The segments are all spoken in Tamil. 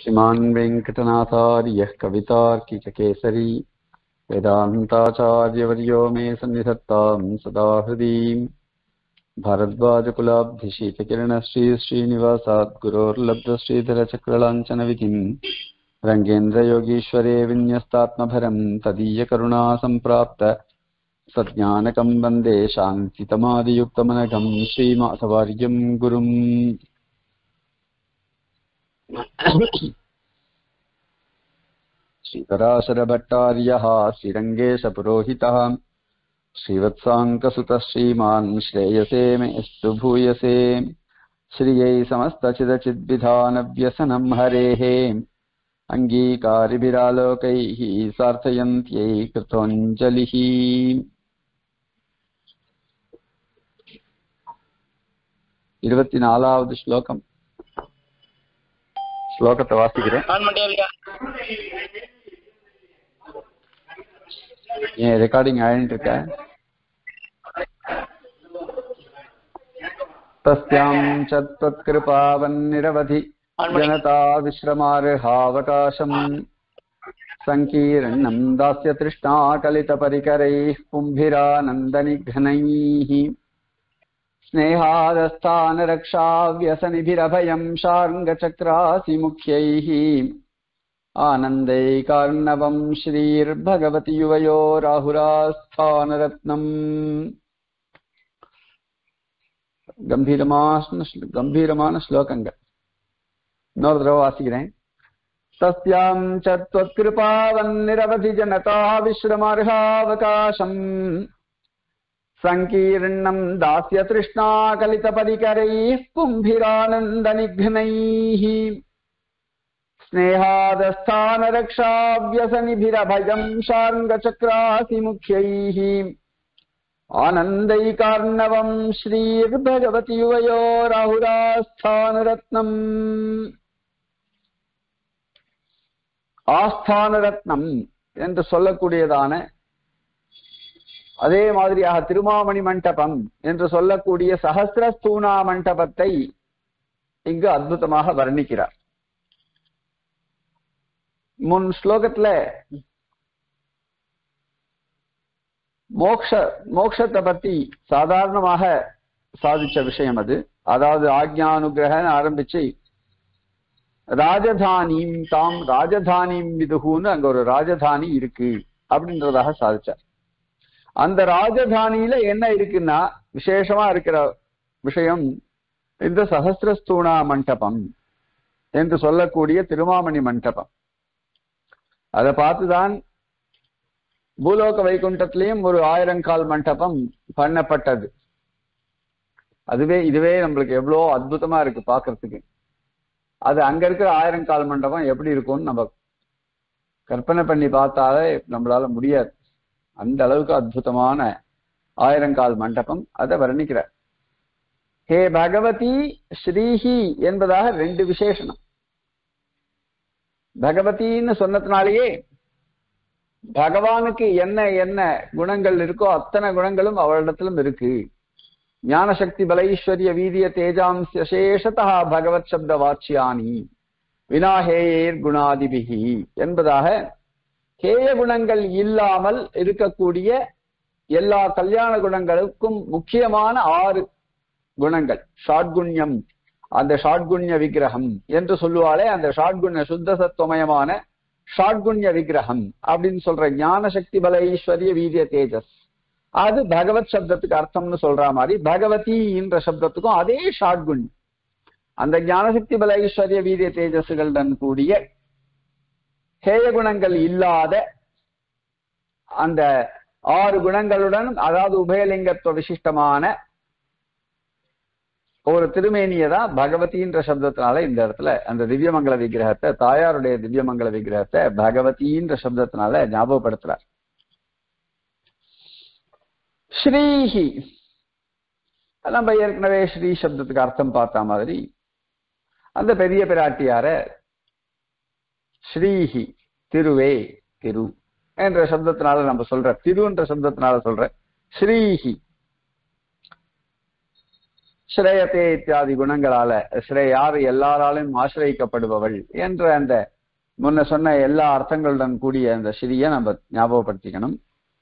श्रीमान् वेङ्कटनाथार्यः कवितार्किककेसरी वेदान्ताचार्यवर्यो मे सन्निधत्ताम् सदा हृदीम् भारद्वाजकुलाब्धिशीतकिरणश्रीश्रीनिवासात् गुरोर्लब्धश्रीधरचक्रलाञ्छनविधिम् रङ्गेन्द्रयोगीश्वरे विन्यस्तात्मभरम् तदीयकरुणा सम्प्राप्त सज्ञानकम् वन्दे शान्तितमादियुक्तमनघम् श्रीमाधवार्यम् गुरुम् श्रीपराशरभट्टार्यः श्रीरङ्गेशपुरोहितः श्रीवत्साङ्कसुतः श्रीमान् श्रेयसे मेऽस्तु भूयसे श्रियै समस्तचिदचिद्विधानव्यसनम् हरेः अङ्गीकारिभिरालोकैः सार्थयन्त्यै कृतोञ्जलिः இருபத்தி நாலாவது ஸ்லோகம் ஸ்லோகத்தை வாசிக்கிறேன் ஆன் பண்ணியா ஏன் ரெக்கார்டிங் ஆயிட்டு இருக்க தஸ்யாம் சத்வத்கிருபாவன்னிரவதி ஜனதா விஸ்ரமார்ஹாவகாசம் சங்கீர்ணம் தாஸ்ய திருஷ்ணா கலிதபரிகரைः पुम्भिरानन्दनिघ्नैः स्नेहादस्थानरक्षाव्यसनिभिरभयम् शार्ङ्गचक्रासि मुख्यैः आनन्दैकार्णवम् श्रीर्भगवति युवयो राहुरास्थानरत्नम् கம்பீரமான கம்பீரமான ஸ்லோகங்கள் இன்னொரு தடவை வாசிக்கிறேன் தஸ்யாம் சத்வத்கிருபாவன்னிரவதி ஜனதா விஸ்ரமார்ஹாவகாசம் சங்கீர்ணம் தாஸ்ய திருஷ்ணா கலிதபரிகரைः पुम्भिरानन्दनिघ्नैः स्नेहादस्थानरक्षाव्यसनिभिरभयम् शार्ङ्गचक्रासि मुख्यैः आनन्दैकार्णवम् श्रीर्भगवति युवयो राहुरास्थानरत्नम् ஆஸ்தானரத்னம் என்று சொல்லக்கூடியதான அதே மாதிரியாக திருமாமணி மண்டபம் என்று சொல்லக்கூடிய சஹசிரஸ்தூணா மண்டபத்தை இங்கு அற்புதமாக வர்ணிக்கிறார் முன் ஸ்லோகத்துல மோக்ஷ மோக்ஷத்தை பத்தி சாதாரணமாக சாதிச்ச விஷயம் அது அதாவது ஆக்ஞானுகிரகன்னு ஆரம்பிச்சு ராஜதானியும் தாம் ராஜதானியும் விதுகுன்னு அங்க ஒரு ராஜதானி இருக்கு அப்படின்றதாக சாதிச்சார் அந்த ராஜதானியில என்ன இருக்குன்னா விசேஷமா இருக்கிற விஷயம் இந்த சஹசிரஸ்தூணா மண்டபம் என்று சொல்லக்கூடிய திருமாமணி மண்டபம் அதை பார்த்துதான் பூலோக வைகுண்டத்திலையும் ஒரு ஆயிரங்கால் மண்டபம் பண்ணப்பட்டது அதுவே இதுவே நம்மளுக்கு எவ்வளோ அற்புதமா இருக்கு பாக்குறதுக்கு அது அங்க இருக்கிற ஆயிரங்கால் மண்டபம் எப்படி இருக்கும்னு நம்ம கற்பனை பண்ணி பார்த்தாலே நம்மளால முடியாது அந்த அளவுக்கு அற்புதமான ஆயிரங்கால் மண்டபம் அதை வர்ணிக்கிறார் ஹே பகவதி ஸ்ரீஹி என்பதாக ரெண்டு விசேஷனம் பகவதின்னு சொன்னதுனாலேயே பகவானுக்கு என்ன என்ன குணங்கள் இருக்கோ அத்தனை குணங்களும் அவளிடத்திலும் இருக்கு ஞானசக்தி பலைஸ்வரிய வீரிய தேஜாம்சிய சேஷதா பகவத் சப்த வாச்சியானி வினாஹேயேர் குணாதிபிகி என்பதாக ஹேய குணங்கள் இல்லாமல் இருக்கக்கூடிய எல்லா கல்யாண குணங்களுக்கும் முக்கியமான ஆறு குணங்கள் ஷாட்குண்யம் அந்த ஷாட்குண்ய விக்கிரகம் என்று சொல்லுவாளே அந்த ஷாட்குண்ய சுத்த சத்துவமயமான ஷாட்குண்ய விக்கிரகம் அப்படின்னு சொல்ற ஞான சக்தி பல ஈஸ்வரிய வீரிய தேஜஸ் அது பகவத் சப்தத்துக்கு அர்த்தம்னு சொல்ற மாதிரி பகவதி என்ற சப்தத்துக்கும் அதே ஷாட்குண்யம் அந்த ஞானசக்தி பல ஐஸ்வர்ய வீரிய தேஜஸுகளுடன் கூடிய ஹேய குணங்கள் இல்லாத அந்த ஆறு குணங்களுடன் அதாவது உபயலிங்கத்துவ விசிஷ்டமான ஒரு திருமேனியை தான் பகவதின்ற சப்தத்தினால இந்த இடத்துல அந்த திவ்யமங்கல விக்கிரகத்தை தாயாருடைய திவ்யமங்கல விக்கிரகத்தை பகவதின்ற சப்தத்தினால ஞாபகப்படுத்துறார் ஸ்ரீஹி நம்ம ஏற்கனவே ஸ்ரீ சப்தத்துக்கு அர்த்தம் பார்த்த மாதிரி அந்த பெரிய பிராட்டியார ஸ்ரீஹி திருவே திரு என்ற சப்தத்தினால நம்ம சொல்ற திருன்ற சப்தத்தினால சொல்ற ஸ்ரீஹி ஸ்ரேயத்தே இத்தியாதி குணங்களால ஸ்ரே யார் எல்லாராலும் ஆசிரியக்கப்படுபவள் என்ற அந்த முன்ன சொன்ன எல்லா அர்த்தங்களுடன் கூடிய அந்த ஸ்ரீயை நம்ம ஞாபகப்படுத்திக்கணும்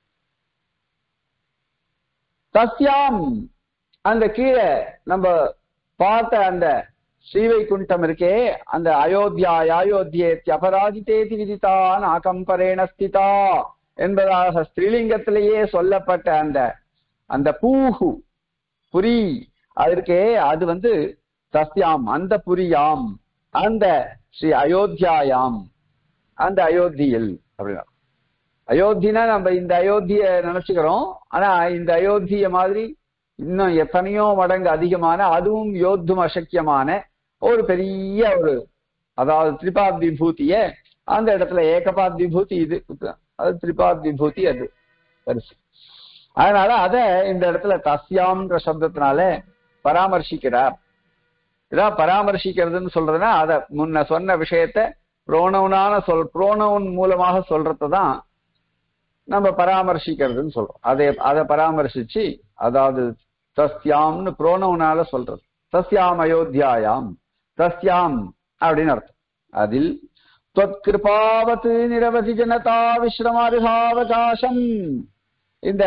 தஸ்யாம் அந்த கீழே நம்ம பார்த்த அந்த ஸ்ரீவைகுண்டம் இருக்கே அந்த அயோத்தியா அயோத்தியேத்தி அபராஜிதேதி விதிதான் ஆகம்பரேண ஸ்திதா என்பதாக ஸ்ரீலிங்கத்திலேயே சொல்லப்பட்ட அந்த அந்த பூஹு புரி அது இருக்கே அது வந்து தஸ்யாம் அந்த புரியாம் அந்த ஸ்ரீ அயோத்தியாயாம் அந்த அயோத்தியில் அப்படின்னா அயோத்தினா நம்ம இந்த அயோத்திய நினைச்சுக்கிறோம் ஆனா இந்த அயோத்திய மாதிரி இன்னும் எத்தனையோ மடங்கு அதிகமான அதுவும் யோத்தும் அசக்கியமான ஒரு பெரிய ஒரு அதாவது திரிபாத் விபூதிய அந்த இடத்துல ஏகபாத் விபூதி இது அது திரிபாத் விபூதி அது பெருசு அதனால அத இந்த இடத்துல தஸ்யாம்ன்ற சப்தத்தினால பராமர்சிக்கிறார் இதான் பராமர்சிக்கிறதுன்னு சொல்றதுன்னா அத முன்ன சொன்ன விஷயத்த புரோனவுனான சொல் புரோனவுன் மூலமாக சொல்றதுதான் நம்ம பராமர்சிக்கிறதுன்னு சொல்றோம் அதை அதை பராமர்சிச்சு அதாவது தஸ்யாம்னு புரோனவுனால சொல்றது தஸ்யாம் அயோத்தியாயாம் தஸ்யாம் அப்படின்னு அர்த்தம் அதில் தொத்கிருபாவத்து நிரவதி ஜனதா விஸ்ரமாருகாவகாசம் இந்த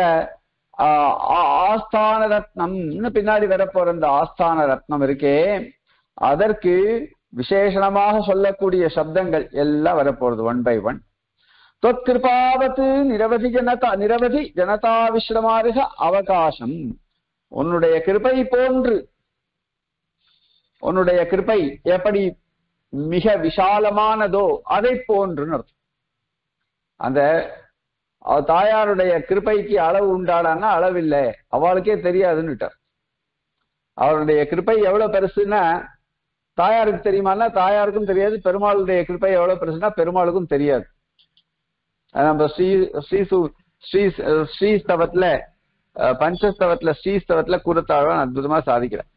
ஆஸ்தான ரத்னம்னு பின்னாடி வரப்போற இந்த ஆஸ்தான ரத்னம் இருக்கே அதற்கு விசேஷணமாக சொல்லக்கூடிய சப்தங்கள் எல்லாம் வரப்போறது ஒன் பை ஒன் தொத்கிருபாவத்து நிரவதி ஜனதா நிரவதி ஜனதா விஸ்ரமாருக அவகாசம் உன்னுடைய கிருபை போன்று உன்னுடைய கிருபை எப்படி மிக விசாலமானதோ அதை போன்றுன்னு அர்த்தம் அந்த தாயாருடைய கிருப்பைக்கு அளவு உண்டாடான்னா அளவில்லை அவளுக்கே தெரியாதுன்னு விட்டார் அவருடைய கிருப்பை எவ்வளவு பெருசுன்னா தாயாருக்கு தெரியுமான்னா தாயாருக்கும் தெரியாது பெருமாளுடைய கிருப்பை எவ்வளவு பெருசுன்னா பெருமாளுக்கும் தெரியாது நம்ம ஸ்ரீ ஸ்ரீசு ஸ்ரீ ஸ்ரீஸ்தவத்துல பஞ்சஸ்தவத்துல ஸ்ரீஸ்தவத்துல கூறத்தாழ்வான் அற்புதமா சாதிக்கிறார்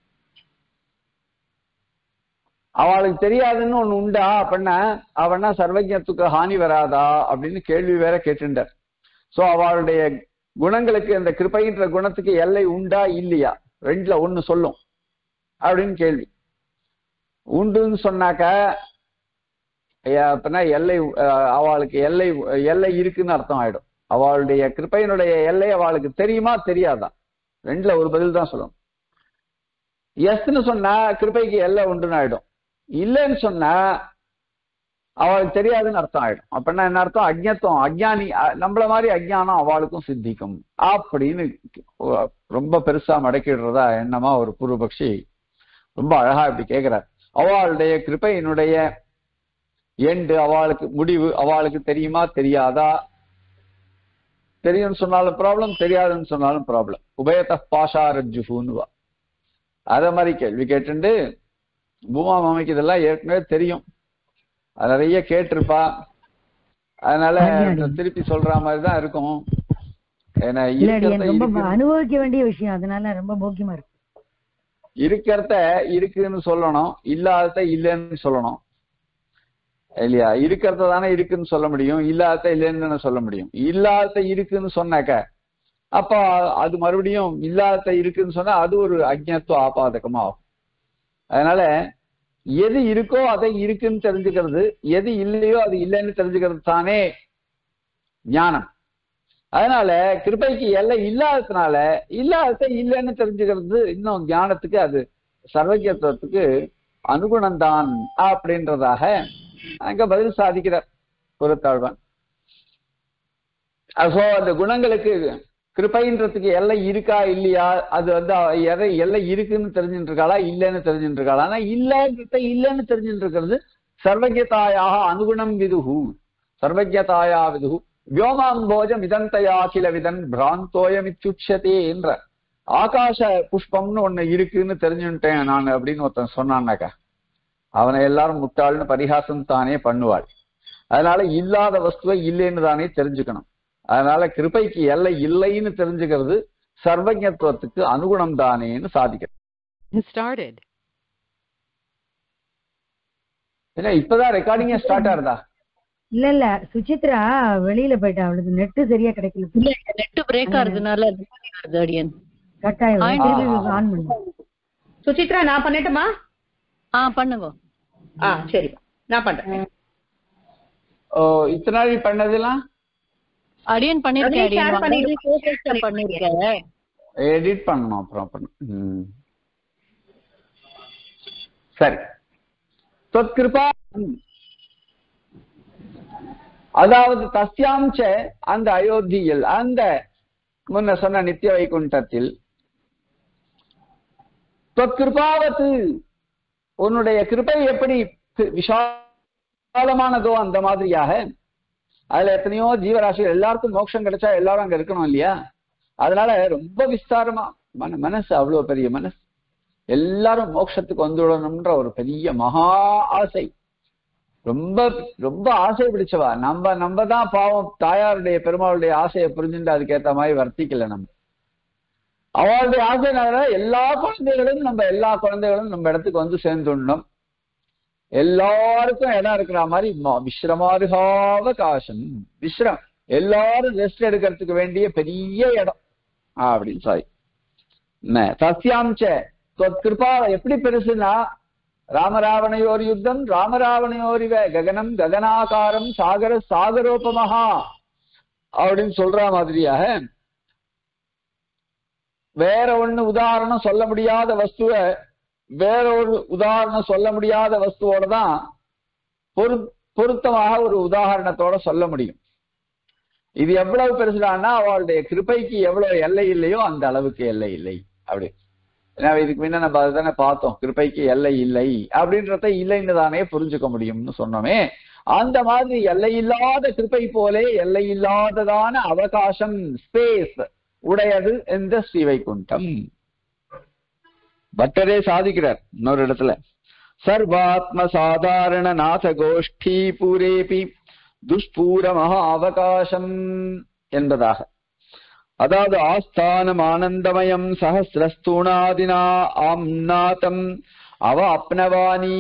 அவளுக்கு தெரியாதுன்னு ஒண்ணு உண்டா அப்படின்னா அவனா சர்வஜத்துக்கு ஹானி வராதா அப்படின்னு கேள்வி வேற கேட்டுட்டார் சோ அவளுடைய குணங்களுக்கு அந்த கிருப்பைன்ற குணத்துக்கு எல்லை உண்டா இல்லையா ரெண்டுல ஒண்ணு சொல்லும் அப்படின்னு கேள்வி உண்டுன்னு சொன்னாக்க அப்படின்னா எல்லை அவளுக்கு எல்லை எல்லை இருக்குன்னு அர்த்தம் ஆயிடும் அவளுடைய கிருப்பையினுடைய எல்லை அவளுக்கு தெரியுமா தெரியாதா ரெண்டுல ஒரு பதில் தான் சொல்லணும் எஸ்ன்னு சொன்னா கிருப்பைக்கு எல்லை உண்டுன்னு ஆயிடும் இல்லைன்னு சொன்னா அவளுக்கு தெரியாதுன்னு அர்த்தம் ஆயிடும் அப்படின்னா என்ன அர்த்தம் அஜ்ஞத்துவம் அஜ்ஞானி நம்மள மாதிரி அஜ்ஞானம் அவளுக்கும் சித்திக்கும் அப்படின்னு ரொம்ப பெருசா மடக்கிடுறதா என்னமா ஒரு பூர்வபக்ஷி ரொம்ப அழகா இப்படி கேட்கிறார் அவளுடைய கிருப்பையினுடைய எண்டு அவளுக்கு முடிவு அவளுக்கு தெரியுமா தெரியாதா தெரியும்னு சொன்னாலும் ப்ராப்ளம் தெரியாதுன்னு சொன்னாலும் ப்ராப்ளம் உபயத பாஷாரஜுன்னு அத மாதிரி கேள்வி கேட்டுண்டு பூமா மாமிக்கு இதெல்லாம் ஏற்கனவே தெரியும் அது நிறைய கேட்டிருப்பா அதனால திருப்பி சொல்ற மாதிரி தான் இருக்கும் ஏன்னா ரொம்ப அனுபவிக்க வேண்டிய விஷயம் அதனால ரொம்ப போக்கியமா இருக்கு இருக்கிறத இருக்குன்னு சொல்லணும் இல்லாதத இல்லைன்னு சொல்லணும் இல்லையா இருக்கிறத தானே இருக்குன்னு சொல்ல முடியும் இல்லாத இல்லைன்னு சொல்ல முடியும் இல்லாத இருக்குன்னு சொன்னாக்க அப்ப அது மறுபடியும் இல்லாத இருக்குன்னு சொன்னா அது ஒரு அஜ்ஞத்துவ ஆபாதகமா ஆகும் அதனால எது இருக்கோ அதை இருக்குன்னு தெரிஞ்சுக்கிறது எது இல்லையோ அது இல்லைன்னு தெரிஞ்சுக்கிறது தானே ஞானம் அதனால கிருபைக்கு எல்லை இல்லாததுனால இல்லாதத இல்லைன்னு தெரிஞ்சுக்கிறது இன்னும் ஞானத்துக்கு அது சர்வஜத்துவத்துக்கு அனுகுணம்தான் அப்படின்றதாக அங்க பதில் சாதிக்கிறார் புறத்தாழ்வான் சோ அந்த குணங்களுக்கு கிருப்பைன்றதுக்கு எல்லை இருக்கா இல்லையா அது வந்து எதை எல்லை இருக்குன்னு தெரிஞ்சுட்டு இருக்காளா இல்லைன்னு தெரிஞ்சுட்டு இருக்காளா ஆனா இல்லன்றத இல்லைன்னு தெரிஞ்சுட்டு இருக்கிறது சர்வஜதாயாக அனுகுணம் விதுகு சர்வஜதாயா விதுகு வியோமாம்போஜம் இதந்தயா கில விதன் பிராந்தோயம் இச்சுட்சதே என்ற ஆகாச புஷ்பம்னு ஒண்ணு இருக்குன்னு தெரிஞ்சுட்டேன் நான் அப்படின்னு ஒருத்தன் சொன்னான்னாக்கா அவனை எல்லாரும் முட்டாள்னு பரிகாசம் தானே பண்ணுவாள் அதனால இல்லாத வஸ்துவை இல்லைன்னு தானே தெரிஞ்சுக்கணும் அதனால கிருபைக்கு எல்லை இல்லைன்னு தெரிஞ்சுக்கிறது சர்வஜத்துவத்துக்கு அனுகுணம் தானேன்னு சாதிக்கிறது ஏன்னா இப்பதான் ரெக்கார்டிங்கே ஸ்டார்ட் ஆகுதா இல்ல இல்ல சுசித்ரா வெளியில போயிட்டா அவளுக்கு நெட் சரியா கிடைக்கல இல்ல நெட் பிரேக் ஆறதுனால வருது அடியன் கட்டாயம் ஆன் பண்ணு சுசித்ரா நான் பண்ணட்டுமா ஆ பண்ணுங்க ஆ சரிப்பா நான் பண்றேன் ஓ இத்தனை நாள் பண்ணதெல்லாம் அடியன் பண்ணிருக்கேன் அதையும் share அடியன் பண்ணிட்டு வந்து பண்ணிருக்கேன் எடிட் பண்ணணும் அப்புறம் பண்ணணும் ம். சரி தொத்கிருபா அதாவது தஸ்யாம்ச அந்த அயோத்தியில் அந்த முன்ன சொன்ன நித்திய வைகுண்டத்தில் தொத்கிருபாவத்து உன்னுடைய கிருபை எப்படி தி- விஷாலமானதோ அந்த மாதிரியாக அதுல எத்தனையோ ஜீவராசிகள் எல்லாருக்கும் மோட்சம் கிடைச்சா எல்லாரும் அங்க இருக்கணும் இல்லையா அதனால ரொம்ப விஸ்தாரமா மன மனசு அவ்வளவு பெரிய மனசு எல்லாரும் மோட்சத்துக்கு வந்துடணும்ன்ற ஒரு பெரிய மகா ஆசை ரொம்ப ரொம்ப ஆசை பிடிச்சவா நம்ம நம்ம தான் பாவம் தாயாருடைய பெருமாளுடைய ஆசையை புரிஞ்சுட்டு அதுக்கேத்த மாதிரி வர்த்திக்கல நம்ம அவளுடைய ஆசைனால எல்லா குழந்தைகளும் நம்ம எல்லா குழந்தைகளும் நம்ம இடத்துக்கு வந்து சேர்ந்துடணும் எல்லாருக்கும் இடம் இருக்கிற மாதிரி ம- விஸ்ரமாருகாவகாசம் விஸ்ரம் எல்லாரும் ரெஸ்ட் எடுக்கிறதுக்கு வேண்டிய பெரிய இடம் ஆ, அப்படின்னு சாரி தஸ்யாம்ச கிருபா எப்படி பெருசுனா ராமராவணையோர் யுத்தம் ராமராவணையோரிவ ககனம் ககனாகாரம் சாகர சாகரோபமஹா அப்படின்னு சொல்ற மாதிரியாக வேற ஒண்ணு உதாரணம் சொல்ல முடியாத வஸ்துவை வேற ஒரு உதாரணம் சொல்ல முடியாத வஸ்துவோட தான் பொரு பொருத்தமாக ஒரு உதாரணத்தோட சொல்ல முடியும் இது எவ்வளவு பெருசுடான்னா அவளுடைய கிருபைக்கு எவ்வளவு எல்லை இல்லையோ அந்த அளவுக்கு எல்லை இல்லை அப்படி ஏன்னா இதுக்கு முன்ன நம்ம அதுதானே பார்த்தோம் கிருபைக்கு எல்லை இல்லை அப்படின்றத இல்லைன்னு தானே புரிஞ்சுக்க முடியும்னு சொன்னோமே அந்த மாதிரி எல்லை இல்லாத கிருபை போலே எல்லை இல்லாததான அவகாசம் ஸ்பேஸ் உடையது இந்த ஸ்ரீவைகுண்டம் பட்டரே சாதிக்கிறார் இன்னொரு இடத்துல சர்வாத்ம சாதாரண நாத கோஷ்டி பூரேபி துஷ்பூர மகா அவகாசம் என்பதாக அதாவது ஆஸ்தானம் ஆனந்தமயம் சஹசிரஸ்தூணாதினா ஆம்நாதம் அவ அப்னவானி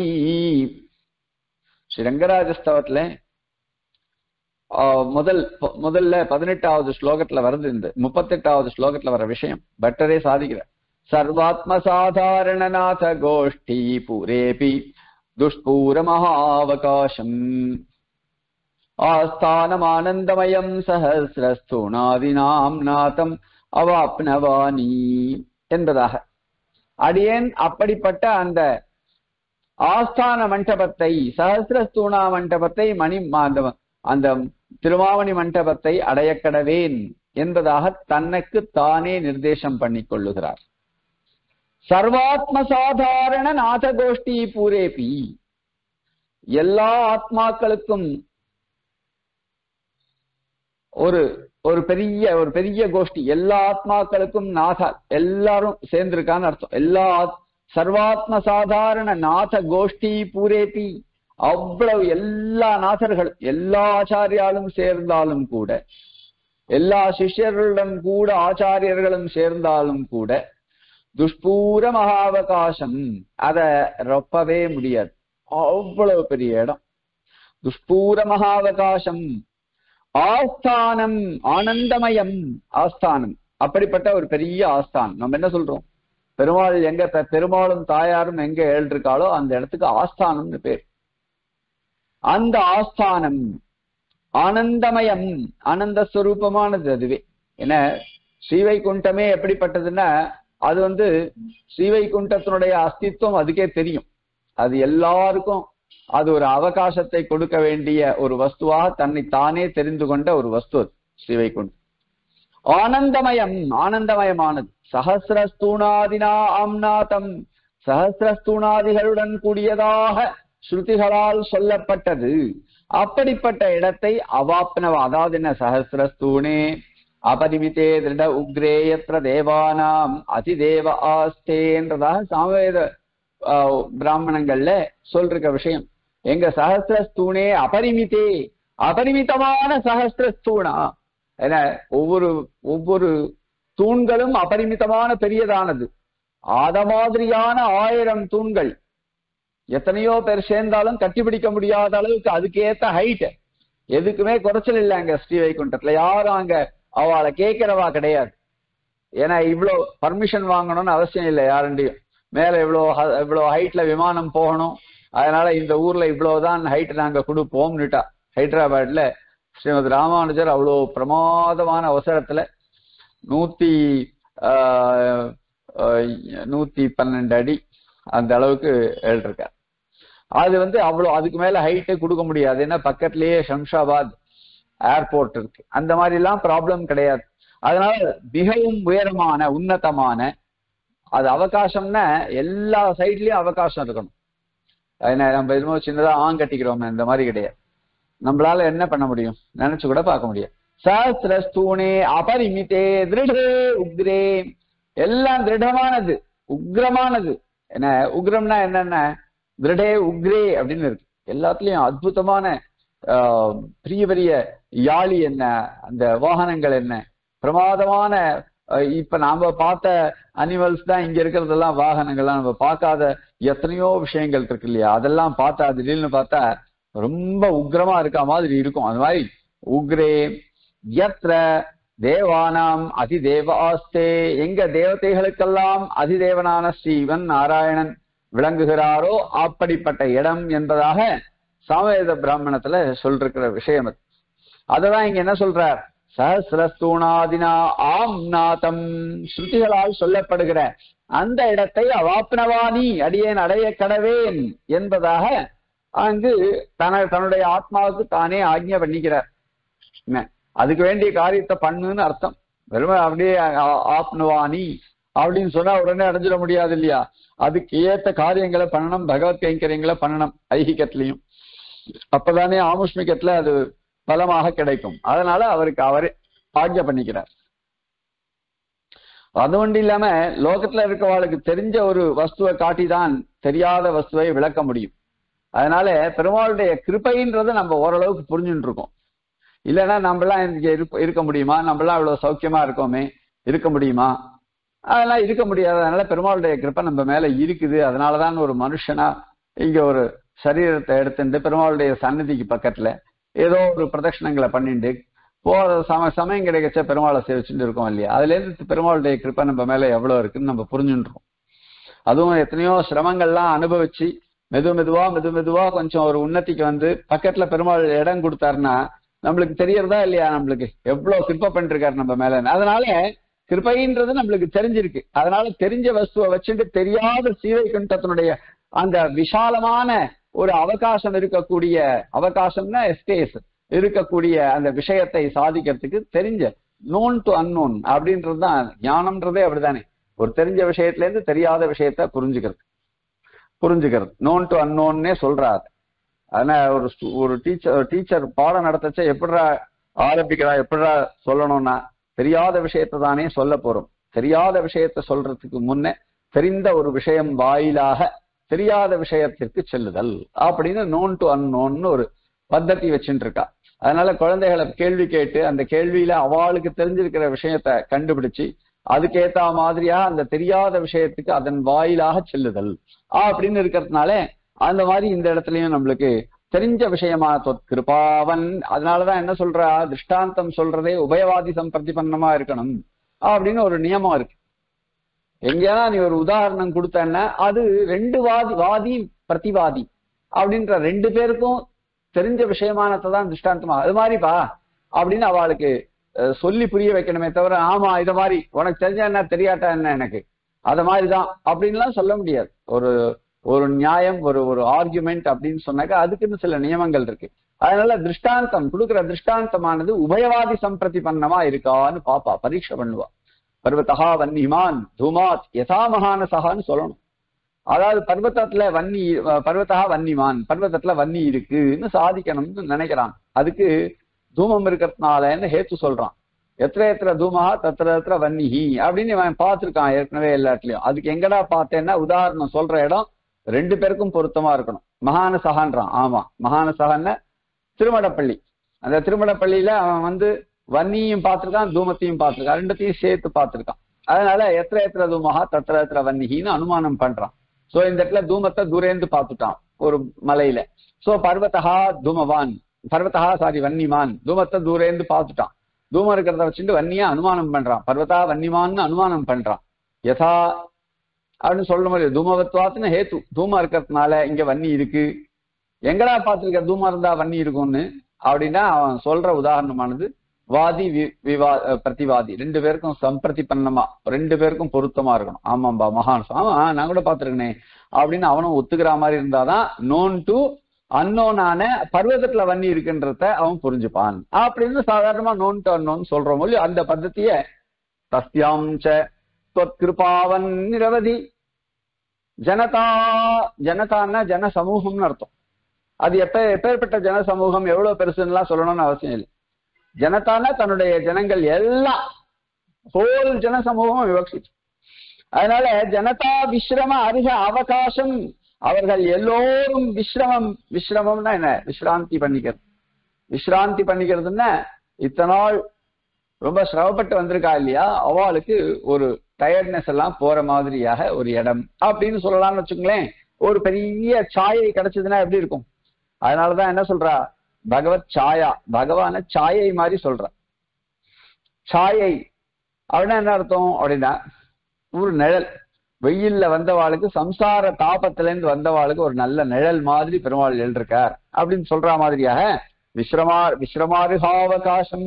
ஸ்ரீரங்கராஜஸ்தவத்துல ஆஹ், முதல் முதல்ல பதினெட்டாவது ஸ்லோகத்துல வருது இந்த முப்பத்தெட்டாவது ஸ்லோகத்துல வர விஷயம் பட்டரே சாதிக்கிறார் சர்வாத்ம சாதாரணநாத கோஷ்டி பூரேபி துஷ்பூர மகாவகாசம் ஆஸ்தானமானந்தமயம் சஹசிரஸ்தூணாதினாம் நாதம் அவாப்னவானி என்பதாக அடியேன் அப்படிப்பட்ட அந்த ஆஸ்தான மண்டபத்தை சஹசிரஸ்தூணா மண்டபத்தை மணி அந்த அந்த திருமாவணி மண்டபத்தை அடையக்கடவேன் என்பதாக தனக்கு தானே நிர்தேசம் பண்ணிக் கொள்ளுகிறார் சர்வாத்ம சாதாரண நாதகோஷ்டி பூரேபி எல்லா ஆத்மாக்களுக்கும் ஒரு ஒரு பெரிய ஒரு பெரிய கோஷ்டி எல்லா ஆத்மாக்களுக்கும் நாதா எல்லாரும் சேர்ந்திருக்கான்னு அர்த்தம் எல்லா ஆத்- சர்வாத்ம சாதாரண நாத கோஷ்டி பூரேபி அவ்வளவு எல்லா நாதர்களும் எல்லா ஆச்சாரியாலும் சேர்ந்தாலும் கூட எல்லா சிஷ்யர்களுடன் கூட ஆச்சாரியர்களும் சேர்ந்தாலும் கூட துஷ்பூர மகாவகாசம் அத ரொப்பவே முடியாது அவ்வளவு பெரிய இடம் துஷ்பூர மகாவகாசம் ஆஸ்தானம் ஆனந்தமயம் ஆஸ்தானம் அப்படிப்பட்ட ஒரு பெரிய ஆஸ்தானம் நம்ம என்ன சொல்றோம் பெருமாள் எங்க பெ- பெருமாளும் தாயாரும் எங்க எழுந்திருக்காளோ அந்த இடத்துக்கு ஆஸ்தானம்னு பேர் அந்த ஆஸ்தானம் ஆனந்தமயம் ஆனந்த ஸ்வரூபமானது அதுவே ஏன்னா ஸ்ரீவைகுண்டமே எப்படிப்பட்டதுன்னா அது வந்து ஸ்ரீவைகுண்டத்தினுடைய அஸ்தித்வம் அதுக்கே தெரியும் அது எல்லாருக்கும் அது ஒரு அவகாசத்தை கொடுக்க வேண்டிய ஒரு வஸ்துவாக தன்னை தானே தெரிந்து கொண்ட ஒரு வஸ்து அது ஸ்ரீவைகுண்டம் ஆனந்தமயம் ஆனந்தமயமானது சஹசிரஸ்தூணாதினா ஆம்நாதம் சஹசிரஸ்தூணாதிகளுடன் கூடியதாக ஸ்ருதிகளால் சொல்லப்பட்டது அப்படிப்பட்ட இடத்தை அவாப்னவ அதாவது என்ன சஹசிரஸ்தூணே அபரிமிதே திருட உக்ரே எத்திர தேவானாம் அதிதேவ ஆஸ்தேன்றதாக சாமவேத ஆஹ், பிராமணங்கள்ல சொல்ற விஷயம் எங்க சஹசிரஸ்தூணே அபரிமிதே அபரிமிதமான சஹசிரஸ்தூணா என ஒவ்வொரு ஒவ்வொரு தூண்களும் அபரிமிதமான பெரியதானது அத மாதிரியான ஆயிரம் தூண்கள் எத்தனையோ பேர் சேர்ந்தாலும் கட்டிப்பிடிக்க முடியாத அளவுக்கு அதுக்கேத்த ஹைட் எதுக்குமே குறைச்சல் இல்லை அங்க ஸ்ரீவைகுண்டத்துல யாரும் அங்க அவளை கேட்கிறவா கிடையாது ஏன்னா இவ்வளோ பர்மிஷன் வாங்கணும்னு அவசியம் இல்லை யாருண்டையும் மேல இவ்வளோ ஹ- இவ்வளோ ஹைட்ல விமானம் போகணும் அதனால இந்த ஊர்ல இவ்வளவுதான் ஹைட் நாங்க கொடுப்போம்னுட்டா ஹைதராபாத்ல ஸ்ரீமத் ராமானுஜர் அவ்வளோ பிரமாதமான அவசரத்துல நூத்தி ஆஹ், ஆஹ், நூத்தி பன்னெண்டு அடி அந்த அளவுக்கு எழுதிருக்கார் அது வந்து அவ்வளோ அதுக்கு மேல ஹைட்டே கொடுக்க முடியாது ஏன்னா பக்கத்திலேயே ஷம்ஷாபாத் ஏர்போர்ட் இருக்கு அந்த மாதிரி எல்லாம் ப்ராப்ளம் கிடையாது அதனால மிகவும் உயரமான உன்னதமான அது அவகாசம்னா எல்லா சைட்லயும் அவகாசம் இருக்கணும் என்ன நம்ம எதுவும் சின்னதா ஆங் கட்டிக்கிறோம் இந்த மாதிரி கிடையாது நம்மளால என்ன பண்ண முடியும் நினைச்சு கூட பார்க்க முடியாது சஹசிரஸ்தூணே அபரிமிதே திருடே உக்ரே எல்லாம் திருடமானது உக்ரமானது என்ன உக்ரம்னா என்னன்னா திருடே உக்ரே அப்படின்னு இருக்கு எல்லாத்துலயும் அற்புதமான ஆஹ், பெரிய பெரிய யாழி என்ன அந்த வாகனங்கள் என்ன பிரமாதமான அஹ், இப்ப நாம பார்த்த அனிமல்ஸ் தான் இங்க இருக்கிறதெல்லாம் வாகனங்கள்லாம் நம்ம பார்க்காத எத்தனையோ விஷயங்கள் இருக்கு இல்லையா அதெல்லாம் பார்த்தா திடீர்னு பார்த்தா ரொம்ப உக்ரமா இருக்க மாதிரி இருக்கும் அந்த மாதிரி உக்ரே யத்ர தேவானாம் அதிதேவாஸ்தே எங்க தேவதைகளுக்கெல்லாம் அதிதேவனான ஸ்ரீவன் நாராயணன் விளங்குகிறாரோ அப்படிப்பட்ட இடம் என்பதாக சாமவேத பிராமணத்துல சொல்லிருக்கிற விஷயம் அது அததான் இங்க என்ன சொல்றார் சஹசிரஸ்தூணாதினா ஆம் நாதம் ஸ்ருதிகளால் சொல்லப்படுகிற அந்த இடத்தை அவாப்னவாணி அடியேன் அடைய கடவேன் என்பதாக அங்கு தன தன்னுடைய ஆத்மாவுக்கு தானே ஆக்ஞை பண்ணிக்கிறார் என்ன அதுக்கு வேண்டிய காரியத்தை பண்ணுன்னு அர்த்தம் வெறும் அப்படியே ஆ- ஆப்னுவானி அப்படின்னு சொன்னா உடனே அடைஞ்சிட முடியாது இல்லையா அதுக்கு ஏத்த காரியங்களை பண்ணணும் பகவத் கைங்கரியங்களை பண்ணணும் ஐகிகத்திலையும் அப்பதானே ஆமுஷ்மிகத்துல அது பலமாக கிடைக்கும் அதனால அவருக்கு அவரே ஆக்ஞை பண்ணிக்கிறார் அது ஒன்றும் இல்லாம லோகத்துல இருக்கவாளுக்கு தெரிஞ்ச ஒரு வஸ்துவை காட்டிதான் தெரியாத வஸ்துவை விளக்க முடியும் அதனால பெருமாளுடைய கிருபைன்றதை நம்ம ஓரளவுக்கு புரிஞ்சுட்டு இருக்கோம் இல்லைன்னா நம்மளாம் இங்க இருப்ப- இருக்க முடியுமா நம்மளாம் இவ்வளவு சௌக்கியமா இருக்கோமே இருக்க முடியுமா அதெல்லாம் இருக்க முடியாது அதனால பெருமாளுடைய கிருப்பை நம்ம மேல இருக்குது அதனாலதான் ஒரு மனுஷனா இங்க ஒரு சரீரத்தை எடுத்துட்டு பெருமாளுடைய சன்னதிக்கு பக்கத்துல ஏதோ ஒரு பிரதட்சணங்களை பண்ணிட்டு போற சம சமயம் கிடைக்கச்ச பெருமாளை சேவிச்சுட்டு இருக்கோம் இல்லையா அதுல இருந்து பெருமாளுடைய கிருப்பை நம்ம மேல எவ்வளவு இருக்குன்னு நம்ம புரிஞ்சுன்றோம் அதுவும் எத்தனையோ சிரமங்கள்லாம் அனுபவிச்சு மெது மெதுவா மெது மெதுவா கொஞ்சம் ஒரு உன்னதிக்கு வந்து பக்கத்துல பெருமாள் இடம் கொடுத்தாருன்னா நம்மளுக்கு தெரியறதா இல்லையா நம்மளுக்கு எவ்வளவு கிருப்பை பண்ணிருக்காரு நம்ம மேல அதனால கிருபைன்றது நம்மளுக்கு தெரிஞ்சிருக்கு அதனால தெரிஞ்ச வஸ்துவை வச்சுட்டு தெரியாத சீவைகுண்டத்தினுடைய அந்த விஷாலமான ஒரு அவகாசம் இருக்கக்கூடிய அவகாசம்னா எஸ்கேஸ் இருக்கக்கூடிய அந்த விஷயத்தை சாதிக்கிறதுக்கு தெரிஞ்ச நோன் டு அன்னோன் அப்படின்றது தான் ஞானம்ன்றதே அப்படிதானே ஒரு தெரிஞ்ச விஷயத்துல இருந்து தெரியாத விஷயத்த புரிஞ்சுக்கிறது புரிஞ்சுக்கிறது நோன் டு அன்னோன்னே சொல்றாரு ஆனா ஒரு stu- ஒரு டீச்சர் டீச்சர் பாடம் நடத்தச்ச எப்படிடா ஆரம்பிக்கிறா எப்படிடா சொல்லணும்னா தெரியாத விஷயத்தை தானே சொல்ல போறோம் தெரியாத விஷயத்தை சொல்றதுக்கு முன்ன தெரிந்த ஒரு விஷயம் வாயிலாக தெரியாத விஷயத்திற்கு செல்லுதல் அப்படின்னு நோன் டு அன்னோன்னு ஒரு பத்ததி வச்சுட்டு இருக்கா அதனால குழந்தைகளை கேள்வி கேட்டு அந்த கேள்வியில அவளுக்கு தெரிஞ்சிருக்கிற விஷயத்த கண்டுபிடிச்சு அதுக்கேத்த மாதிரியா அந்த தெரியாத விஷயத்துக்கு அதன் வாயிலாக செல்லுதல் அப்படின்னு இருக்கிறதுனால அந்த மாதிரி இந்த இடத்துலயும் நம்மளுக்கு தெரிஞ்ச விஷயமா தொத் கிருபாவன் அதனாலதான் என்ன சொல்றா திருஷ்டாந்தம் சொல்றதே உபயவாதி சம்பிரதிபன்னமா இருக்கணும் அப்படின்னு ஒரு நியமம் இருக்கு எங்கேயா நீ ஒரு உதாரணம் கொடுத்தன்னா அது ரெண்டு வாதி வாதி பிரதிவாதி அப்படின்ற ரெண்டு பேருக்கும் தெரிஞ்ச விஷயமானத்தை தான் திருஷ்டாந்தமா அது மாதிரிப்பா அப்படின்னு அவளுக்கு அஹ், சொல்லி புரிய வைக்கணுமே தவிர ஆமா இத மாதிரி உனக்கு தெரிஞ்சா என்ன தெரியாட்டா என்ன எனக்கு அத மாதிரிதான் அப்படின்லாம் சொல்ல முடியாது ஒரு ஒரு நியாயம் ஒரு ஒரு ஆர்குமெண்ட் அப்படின்னு சொன்னாக்கா அதுக்குன்னு சில நியமங்கள் இருக்கு அதனால திருஷ்டாந்தம் கொடுக்கிற திருஷ்டாந்தமானது உபயவாதி சம்பிரதிபன்னமா இருக்கான்னு பாப்பா பரீட்சை பண்ணுவா பர்வதா வன்னிமான் தூமாத் யதா மகானசகான்னு சொல்லணும் அதாவது பர்வதத்துல வன்னி அஹ் பர்வதா வன்னிமான் பர்வதத்துல வன்னி இருக்குன்னு சாதிக்கணும்னு நினைக்கிறான் அதுக்கு தூமம் இருக்கிறதுனாலன்னு ஹேத்து சொல்றான் எத்திர எத்திர தூமா தத்திர எத்திர வன்னிஹி அப்படின்னு அவன் பார்த்திருக்கான் ஏற்கனவே எல்லாத்துலயும் அதுக்கு எங்கடா பார்த்தேன்னா உதாரணம் சொல்ற இடம் ரெண்டு பேருக்கும் பொருத்தமா இருக்கணும் மகானசகான்றான் ஆமா மகானசகான்னு திருமடப்பள்ளி அந்த திருமடப்பள்ளியில அவன் வந்து வன்னியும் பார்த்திருக்கான் தூமத்தையும் பார்த்திருக்கான் ரெண்டத்தையும் சேர்த்து பார்த்திருக்கான் அதனால எத்திர எத்திர தூமகா தத்திர எத்திர வன்னிகின்னு அனுமானம் பண்றான் சோ இந்த இடத்துல தூமத்தை தூரேந்து பார்த்துட்டான் ஒரு மலையில சோ பர்வதா தூமவான் பர்வதா சாரி வன்னிமான் தூமத்தை தூரேந்து பார்த்துட்டான் தூமம் இருக்கிறத வச்சுட்டு வன்னியா அனுமானம் பண்றான் பர்வதா வன்னிமான்னு அனுமானம் பண்றான் யதா அப்படின்னு சொல்ற மாதிரி தூமவத்வாத்துன்னு ஹேத்து தூமா இருக்கிறதுனால இங்க வன்னி இருக்கு எங்கடா பார்த்திருக்க தூமா இருந்தா வன்னி இருக்கும்னு அப்படின்னா அவன் சொல்ற உதாரணமானது வாதி வி- விவா அஹ் பிரதிவாதி ரெண்டு பேருக்கும் சம்பிரதிபன்னமா ரெண்டு பேருக்கும் பொருத்தமா இருக்கணும் ஆமாம்பா மகான் ஆமா நான் கூட பார்த்திருக்கேனே அப்படின்னு அவனும் ஒத்துக்கிற மாதிரி இருந்தாதான் நோன் டு அன்னோனான பர்வதத்துல வன்னி இருக்குன்றத அவன் புரிஞ்சுப்பான் அப்படின்னு சாதாரணமா நோன் டு அன்னோன் சொல்றோம் இல்லையோ அந்த பద్ధதிய தஸ்யாம் ச தொத்கிருபாவன் நிரவதி ஜனதா ஜனதான்னா ஜன சமூகம்னு அர்த்தம் அது எப்ப எப்பேற்பட்ட ஜன சமூகம் எவ்வளவு பெருசுன்னுலாம் சொல்லணும்னு அவசியம் இல்லை ஜனதானா தன்னுடைய ஜனங்கள் எல்லாம் ஹோல் ஜன சமூகம் விவக்ஷிச்சு அதனால ஜனதா விஸ்ரம அருக அவகாசம் அவர்கள் எல்லோரும் விஸ்ரமம் விஸ்ரமம்னா என்ன விஸ்ராந்தி பண்ணிக்கிறது விஸ்ராந்தி பண்ணிக்கிறதுன்னா இத்தனை நாள் ரொம்ப சிரமப்பட்டு வந்திருக்கா இல்லையா அவளுக்கு ஒரு டயர்ட்னஸ் எல்லாம் போற மாதிரியாக ஒரு இடம் அப்படின்னு சொல்லலாம்னு வச்சுங்களேன் ஒரு பெரிய சாயை கிடைச்சதுன்னா எப்படி இருக்கும் அதனாலதான் என்ன சொல்றா பகவத் சாயா பகவான சாயை மாதிரி சொல்ற சாயை அப்படின்னா என்ன அர்த்தம் அப்படின்னா ஒரு நிழல் வெயில்ல வந்தவாளுக்கு சம்சார தாபத்துல இருந்து வந்தவாளுக்கு ஒரு நல்ல நிழல் மாதிரி பெருமாள் எழுதிருக்கார் அப்படின்னு சொல்ற மாதிரியாக விஸ்ரமா விஸ்ரமாருகாவகாசம்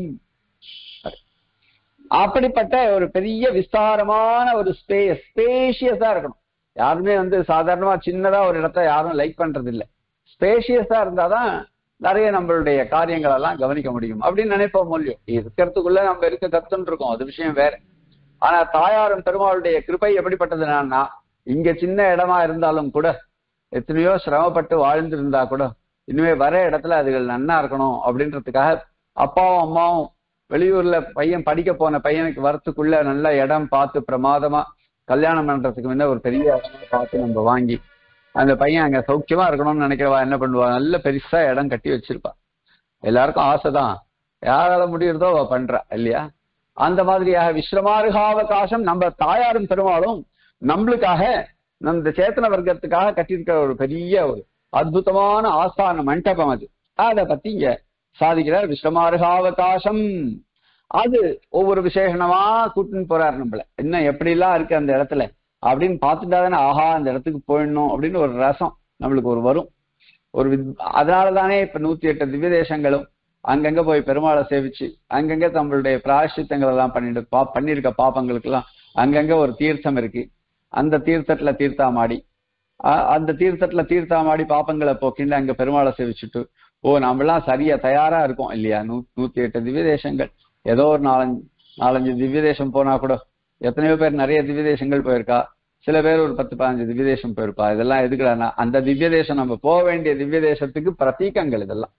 அப்படிப்பட்ட ஒரு பெரிய விஸ்தாரமான ஒரு ஸ்பேஸ் ஸ்பேஷியஸா இருக்கணும் யாருமே வந்து சாதாரணமா சின்னதா ஒரு இடத்த யாரும் லைக் பண்றது இல்ல ஸ்பேஷியஸா இருந்தாதான் நிறைய நம்மளுடைய காரியங்கள் எல்லாம் கவனிக்க முடியும் அப்படின்னு நினைப்போம் மூலியம் இருக்கிறதுக்குள்ள நம்ம இருக்க கத்துன்னு இருக்கோம் அது விஷயம் வேற ஆனா தாயாரும் பெருமாளுடைய கிருபை எப்படிப்பட்டதுன்னா இங்க சின்ன இடமா இருந்தாலும் கூட எத்தனையோ சிரமப்பட்டு வாழ்ந்திருந்தா கூட இனிமே வர இடத்துல அதுகள் நன்னா இருக்கணும் அப்படின்றதுக்காக அப்பாவும் அம்மாவும் வெளியூர்ல பையன் படிக்க போன பையனுக்கு வரத்துக்குள்ள நல்ல இடம் பார்த்து பிரமாதமா கல்யாணம் பண்றதுக்கு முன்ன ஒரு பெரிய இடமா பார்த்து நம்ம வாங்கி அந்த பையன் அங்க சௌக்கியமா இருக்கணும்னு நினைக்கிறவா என்ன பண்ணுவா நல்ல பெருசா இடம் கட்டி வச்சிருப்பா எல்லாருக்கும் ஆசைதான் யாரால முடியறதோ அவ பண்றா இல்லையா அந்த மாதிரியாக விஸ்ரமாருகாவகாசம் நம்ம தாயாரும் பெருமாளும் நம்மளுக்காக நம்ம இந்த சேத்தன வர்க்கத்துக்காக கட்டியிருக்கிற ஒரு பெரிய ஒரு அற்புதமான ஆஸ்தான மண்டபம் அது அதை பத்தி இங்க சாதிக்கிறார் விஸ்ரமாருகாவகாசம் அது ஒவ்வொரு விசேஷணமா கூட்டின்னு போறாரு நம்மள இன்னும் எப்படிலாம் இருக்கு அந்த இடத்துல அப்படின்னு பார்த்துட்டா தானே ஆஹா அந்த இடத்துக்கு போயிடணும் அப்படின்னு ஒரு ரசம் நம்மளுக்கு ஒரு வரும் ஒரு வித்- அதனாலதானே இப்ப நூத்தி எட்டு திவ்ய தேசங்களும் அங்கங்க போய் பெருமாளை சேவிச்சு அங்கங்க நம்மளுடைய பிராயஷ்சித்தங்கள் எல்லாம் பண்ணிட்டு பா பண்ணியிருக்க பாப்பங்களுக்கு எல்லாம் அங்கங்க ஒரு தீர்த்தம் இருக்கு அந்த தீர்த்தத்துல தீர்த்தாமாடி அ- அந்த தீர்த்தத்துல தீர்த்தாமாடி பாப்பங்களை போக்கிண்டு அங்க பெருமாளை சேவிச்சுட்டு ஓ நாமெல்லாம் சரியா தயாரா இருக்கோம் இல்லையா நூ நூத்தி எட்டு திவ்ய தேசங்கள் ஏதோ ஒரு நாலஞ்சு நாலஞ்சு திவ்ய தேசம் போனா கூட எத்தனையோ பேர் நிறைய திவ்ய தேசங்கள் போயிருக்கா சில பேர் ஒரு பத்து பதினஞ்சு திவ்ய தேசம் போயிருப்பா இதெல்லாம் எதுக்குடான்னா அந்த திவ்ய தேசம் நம்ம போக வேண்டிய திவ்ய தேசத்துக்கு பிரதீகங்கள் இதெல்லாம்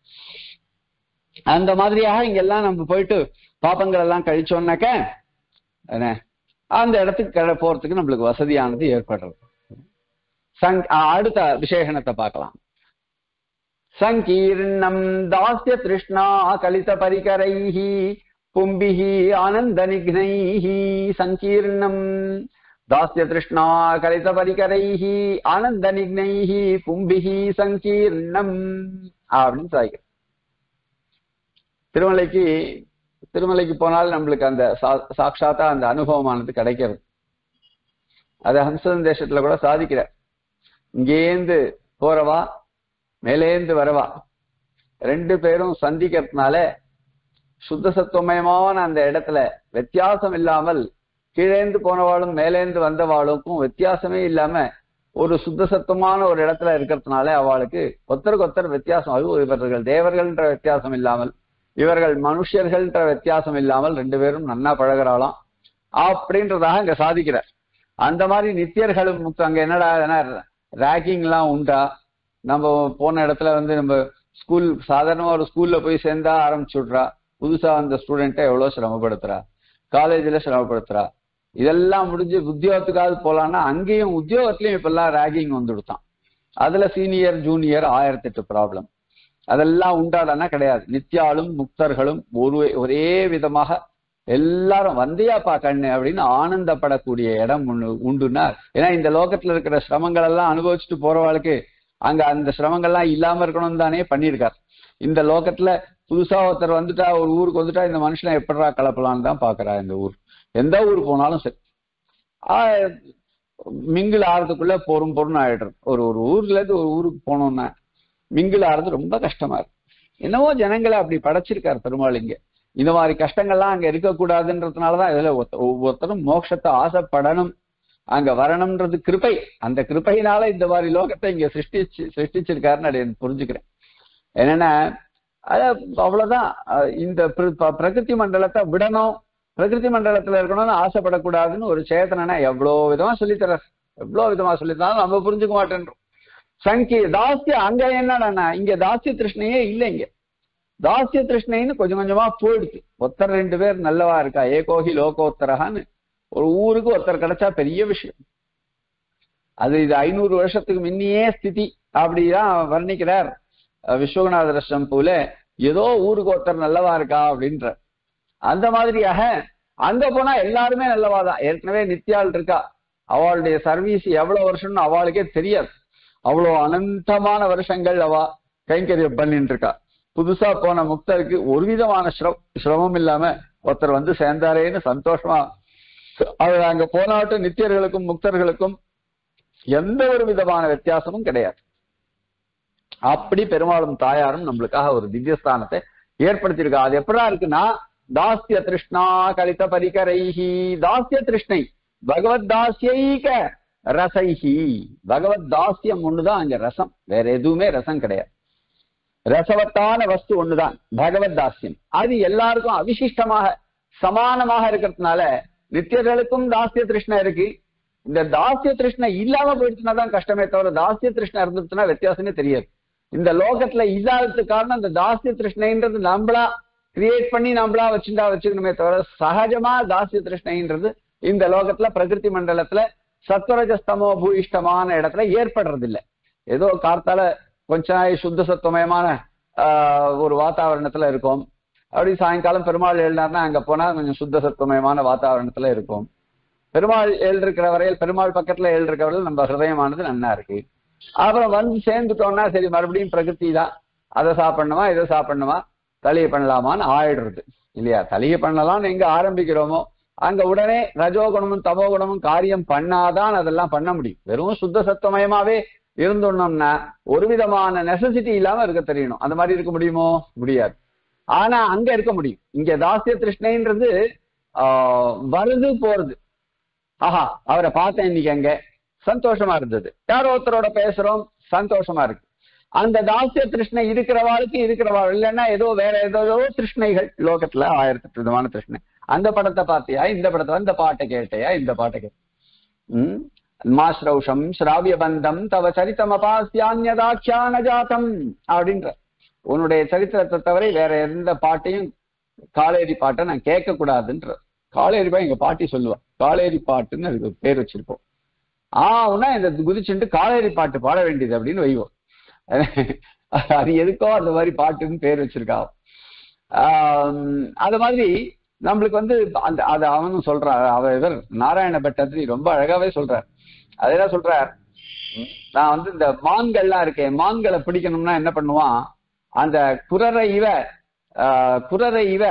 அந்த மாதிரியாக இங்கெல்லாம் நம்ம போயிட்டு பாப்பங்கள் எல்லாம் கழிச்சோம்னாக்க என்ன அந்த இடத்துக்கு கிள- போறதுக்கு நம்மளுக்கு வசதியானது ஏற்படுறது சங் அ- அடுத்த விசேஷணத்தை பார்க்கலாம் சங்கீர்ணம் தாஸ்ய திருஷ்ணா கலித பரிகரைः பும்பிः ஆனந்த நிக்னைः சங்கீர்ணம் தாஸ்ய திருஷ்ணா கலித பரிகரைः ஆனந்த நிக்னைः பும்பிः சங்கீர்ணம் அப்படின்னு சாய்க்கிறேன் திருமலைக்கு திருமலைக்கு போனால் நம்மளுக்கு அந்த சா- சாட்சாத்தா அந்த அனுபவமானது கிடைக்கிறது அது ஹம்சன் தேசத்துல கூட சாதிக்கிறார் இங்கேந்து போறவா மேலேந்து வரவா ரெண்டு பேரும் சந்திக்கிறதுனால சுத்த சத்துவமயமான அந்த இடத்துல வித்தியாசம் இல்லாமல் கீழேந்து போனவாளும் மேலேந்து வந்தவாளுக்கும் வித்தியாசமே இல்லாம ஒரு சுத்த சத்துவமான ஒரு இடத்துல இருக்கிறதுனால அவளுக்கு ஒருத்தருக்கு ஒருத்தர் வித்தியாசம் அது இவர்கள் தேவர்கள்ன்ற வித்தியாசம் இல்லாமல் இவர்கள் மனுஷர்கள்ன்ற வித்தியாசம் இல்லாமல் ரெண்டு பேரும் நன்னா பழகுறாளாம் அப்படின்றதாக இங்க சாதிக்கிறார் அந்த மாதிரி நித்தியர்களும் முக்கியம். அங்க என்னடா ரேக்கிங் எல்லாம் உண்டா நம்ம போன இடத்துல வந்து நம்ம ஸ்கூல் சாதாரணமா ஒரு ஸ்கூல்ல போய் சேர்ந்தா ஆரம்பிச்சு விட்றா புதுசா அந்த ஸ்டூடெண்ட்டை எவ்வளவு சிரமப்படுத்துறா காலேஜ்ல சிரமப்படுத்துறா இதெல்லாம் முடிஞ்சு உத்தியோகத்துக்காவது போலான்னா அங்கேயும் உத்தியோகத்திலயும் இப்பெல்லாம் ரேகிங் வந்துடுத்தான் அதுல சீனியர் ஜூனியர் ஆயிரத்தி எட்டு ப்ராப்ளம் அதெல்லாம் உண்டாடானா கிடையாது நித்யாலும் முக்தர்களும் ஒரு ஒரே விதமாக எல்லாரும் வந்தியாப்பா கண்ணு அப்படின்னு ஆனந்தப்படக்கூடிய இடம் ஒண்ணு உண்டுனார் ஏன்னா இந்த லோகத்துல இருக்கிற சிரமங்கள் எல்லாம் அனுபவிச்சுட்டு போறவாளுக்கு அங்க அந்த சிரமங்கள்லாம் இல்லாம இருக்கணும் தானே பண்ணியிருக்கார் இந்த லோகத்துல புதுசா ஒருத்தர் வந்துட்டா ஒரு ஊருக்கு வந்துட்டா இந்த மனுஷனை எப்படிடா கலப்பலான்னு தான் பாக்குறா இந்த ஊர் எந்த ஊர் போனாலும் சரி ஆஹ் மிங்கிள் ஆறதுக்குள்ள போரும் பொருள் ஆயிடுறது ஒரு ஒரு ஊர்ல இருந்து ஒரு ஊருக்கு போனோம்னா மிங்கிள் ஆறது ரொம்ப கஷ்டமா இருக்கு என்னவோ ஜனங்களை அப்படி படைச்சிருக்காரு பெருமாள் இங்க இந்த மாதிரி கஷ்டங்கள்லாம் அங்க இருக்கக்கூடாதுன்றதுனாலதான் இதுல ஒத்த- ஒவ்வொருத்தரும் மோட்சத்தை ஆசைப்படணும் அங்க வரணும்ன்றது கிருபை அந்த கிருபையினால இந்த மாதிரி லோகத்தை இங்க சிருஷ்டிச்சு சிருஷ்டிச்சிருக்காருன்னு அதை எனக்கு புரிஞ்சுக்கிறேன் என்னன்னா அது அவ்வளவுதான் அஹ் இந்த பிர- ப- பிரகிருதி மண்டலத்தை விடணும் பிரகிருதி மண்டலத்துல இருக்கணும்னு ஆசைப்படக்கூடாதுன்னு ஒரு சேத்தனா எவ்வளவு விதமா சொல்லித்தரார் எவ்வளவு விதமா சொல்லித்தராலும் நம்ம புரிஞ்சுக்க மாட்டேன்றோம் சங்கி தாஸ்ய அங்க என்னன்னா இங்க தாஸ்ய திருஷ்ணையே இல்லை இங்க தாஸ்ய திருஷ்ணைன்னு கொஞ்சம் கொஞ்சமா போயிடுச்சு ஒருத்தர் ரெண்டு பேர் நல்லவா இருக்கா ஏகோகி லோகோத்தரகான்னு ஒரு ஊருக்கு ஒருத்தர் கிடைச்சா பெரிய விஷயம் அது இது ஐநூறு வருஷத்துக்கு முன்னையே ஸ்திதி அப்படிதான் வர்ணிக்கிறார் அஹ் விஸ்வநாதர சம்புல ஏதோ ஊருக்கு ஒருத்தர் நல்லவா இருக்கா அப்படின்ற அந்த மாதிரியாக அங்க போனா எல்லாருமே நல்லவாதான் ஏற்கனவே நித்யாள் இருக்கா அவளுடைய சர்வீஸ் எவ்வளவு வருஷம்னு அவளுக்கே தெரியாது அவ்வளவு அனந்தமான வருஷங்கள் அவ கைங்கரியம் பண்ணிட்டு இருக்கா புதுசா போன முக்தருக்கு ஒரு விதமான சிரம் சிரமம் இல்லாம ஒருத்தர் வந்து சேர்ந்தாரேன்னு சந்தோஷமா அது அங்க போனாட்டும் நித்தியர்களுக்கும் முக்தர்களுக்கும் எந்த ஒரு விதமான வித்தியாசமும் கிடையாது அப்படி பெருமாளும் தாயாரும் நம்மளுக்காக ஒரு திவ்யஸ்தானத்தை ஏற்படுத்தியிருக்கா அது எப்படா இருக்குன்னா தாஸ்ய திருஷ்ணா கலித பரிகரைஹி தாஸ்ய திருஷ்ணை பகவத் தாஸ்யைக ரசைஹி பகவத் தாஸ்யம் ஒண்ணுதான் அங்க ரசம் வேற எதுவுமே ரசம் கிடையாது ரசவத்தான வஸ்து ஒண்ணுதான் பகவத் தாஸ்யம் அது எல்லாருக்கும் அவிசிஷ்டமாக சமானமாக இருக்கிறதுனால நித்தியர்களுக்கும் தாஸ்ய திருஷ்ணை இருக்கு இந்த தாஸ்ய திருஷ்ணை இல்லாம போயிடுச்சுன்னா தான் கஷ்டமே தவிர தாஸ்ய திருஷ்ணை இருந்துச்சுன்னா வித்தியாசமே தெரியாது இந்த லோகத்துல இல்லாததுக்கு காரணம் இந்த தாஸ்ய திருஷ்ணைன்றது நம்மளா கிரியேட் பண்ணி நம்மளா வச்சுட்டா வச்சுக்கணுமே தவிர சகஜமா தாஸ்ய திருஷ்ணைன்றது இந்த லோகத்துல பிரகிருதி மண்டலத்துல சத்வரஜஸ்தமோ பூயிஷ்டமான இடத்துல ஏற்படுறது இல்ல ஏதோ கார்த்தால கொஞ்ச நாள் சுத்த சத்துவமயமான ஆஹ், ஒரு வாத்தாவரணத்துல இருக்கும் அப்படி சாயங்காலம் பெருமாள் எழுந்தாருன்னா அங்க போனா கொஞ்சம் சுத்த சத்துவமயமான வாத்தாவரணத்துல இருக்கும் பெருமாள் எழுந்திருக்கிற வரையில் பெருமாள் பக்கத்துல எழுந்திருக்கிற வரையில் நம்ம ஹிருதயமானது நன்னா இருக்கு அப்புறம் வந்து சேர்ந்துட்டோம்னா சரி மறுபடியும் பிரகிருதி தான் அதை சாப்பிடணுமா இதை சாப்பிடணுமா தலையை பண்ணலாமான்னு ஆயிடுறது இல்லையா தலையை பண்ணலாம்னு எங்க ஆரம்பிக்கிறோமோ அங்க உடனே ரஜோகுணமும் தமோகுணமும் காரியம் பண்ணாதான் அதெல்லாம் பண்ண முடியும் வெறும் சுத்த சத்துவமயமாவே இருந்தோம்னா ஒரு விதமான நெசசிட்டி இல்லாம இருக்க தெரியணும் அந்த மாதிரி இருக்க முடியுமோ முடியாது ஆனா அங்க இருக்க முடியும் இங்க தாசிய திருஷ்ணைன்றது ஆஹ் வருது போறது ஆஹா அவரை பார்த்தேன் இன்னைக்கு அங்க சந்தோஷமா இருந்தது யாரோ ஒருத்தரோட பேசுறோம் சந்தோஷமா இருக்கு அந்த தாசிய திருஷ்ணை இருக்கிறவாளுக்கு இருக்கிறவாள் இல்லைன்னா ஏதோ வேற ஏதோ திருஷ்ணைகள் லோகத்துல ஆயிரத்தி எட்டு விதமான திருஷ்ணை அந்த படத்தை பார்த்தியா இந்த படத்தை இந்த பாட்டை கேட்டையா இந்த பாட்டை கேட்ட உம் மாஸ்ரௌஷம் ஸ்ராவிய பந்தம் தவ சரித்தம் அபாசியான்யதாக்கியான ஜாத்தம் அப்படின்ற உன்னுடைய சரித்திரத்தை தவிர வேற எந்த பாட்டையும் காலேரி பாட்டை நான் கேட்க கூடாதுன்ற காலேரி பா எங்க பாட்டி சொல்லுவா காலேரி பாட்டுன்னு அதுக்கு பேர் வச்சிருப்போம் ஆனா இந்த குதிச்சுட்டு காலேரி பாட்டு பாட வேண்டியது அப்படின்னு வைவோம் அது எதுக்கோ அந்த மாதிரி பாட்டுன்னு பேர் வச்சிருக்கா ஆஹ் அது மாதிரி நம்மளுக்கு வந்து அந்த அது அவனும் சொல்றான் அவ இவர் நாராயண பட்டத்திரி ரொம்ப அழகாவே சொல்றார் அதெல்லாம் சொல்றார் நான் வந்து இந்த மான்கள்லாம் இருக்கேன் மான்களை பிடிக்கணும்னா என்ன பண்ணுவான் அந்த குரரை இவ ஆஹ் குரரை இவ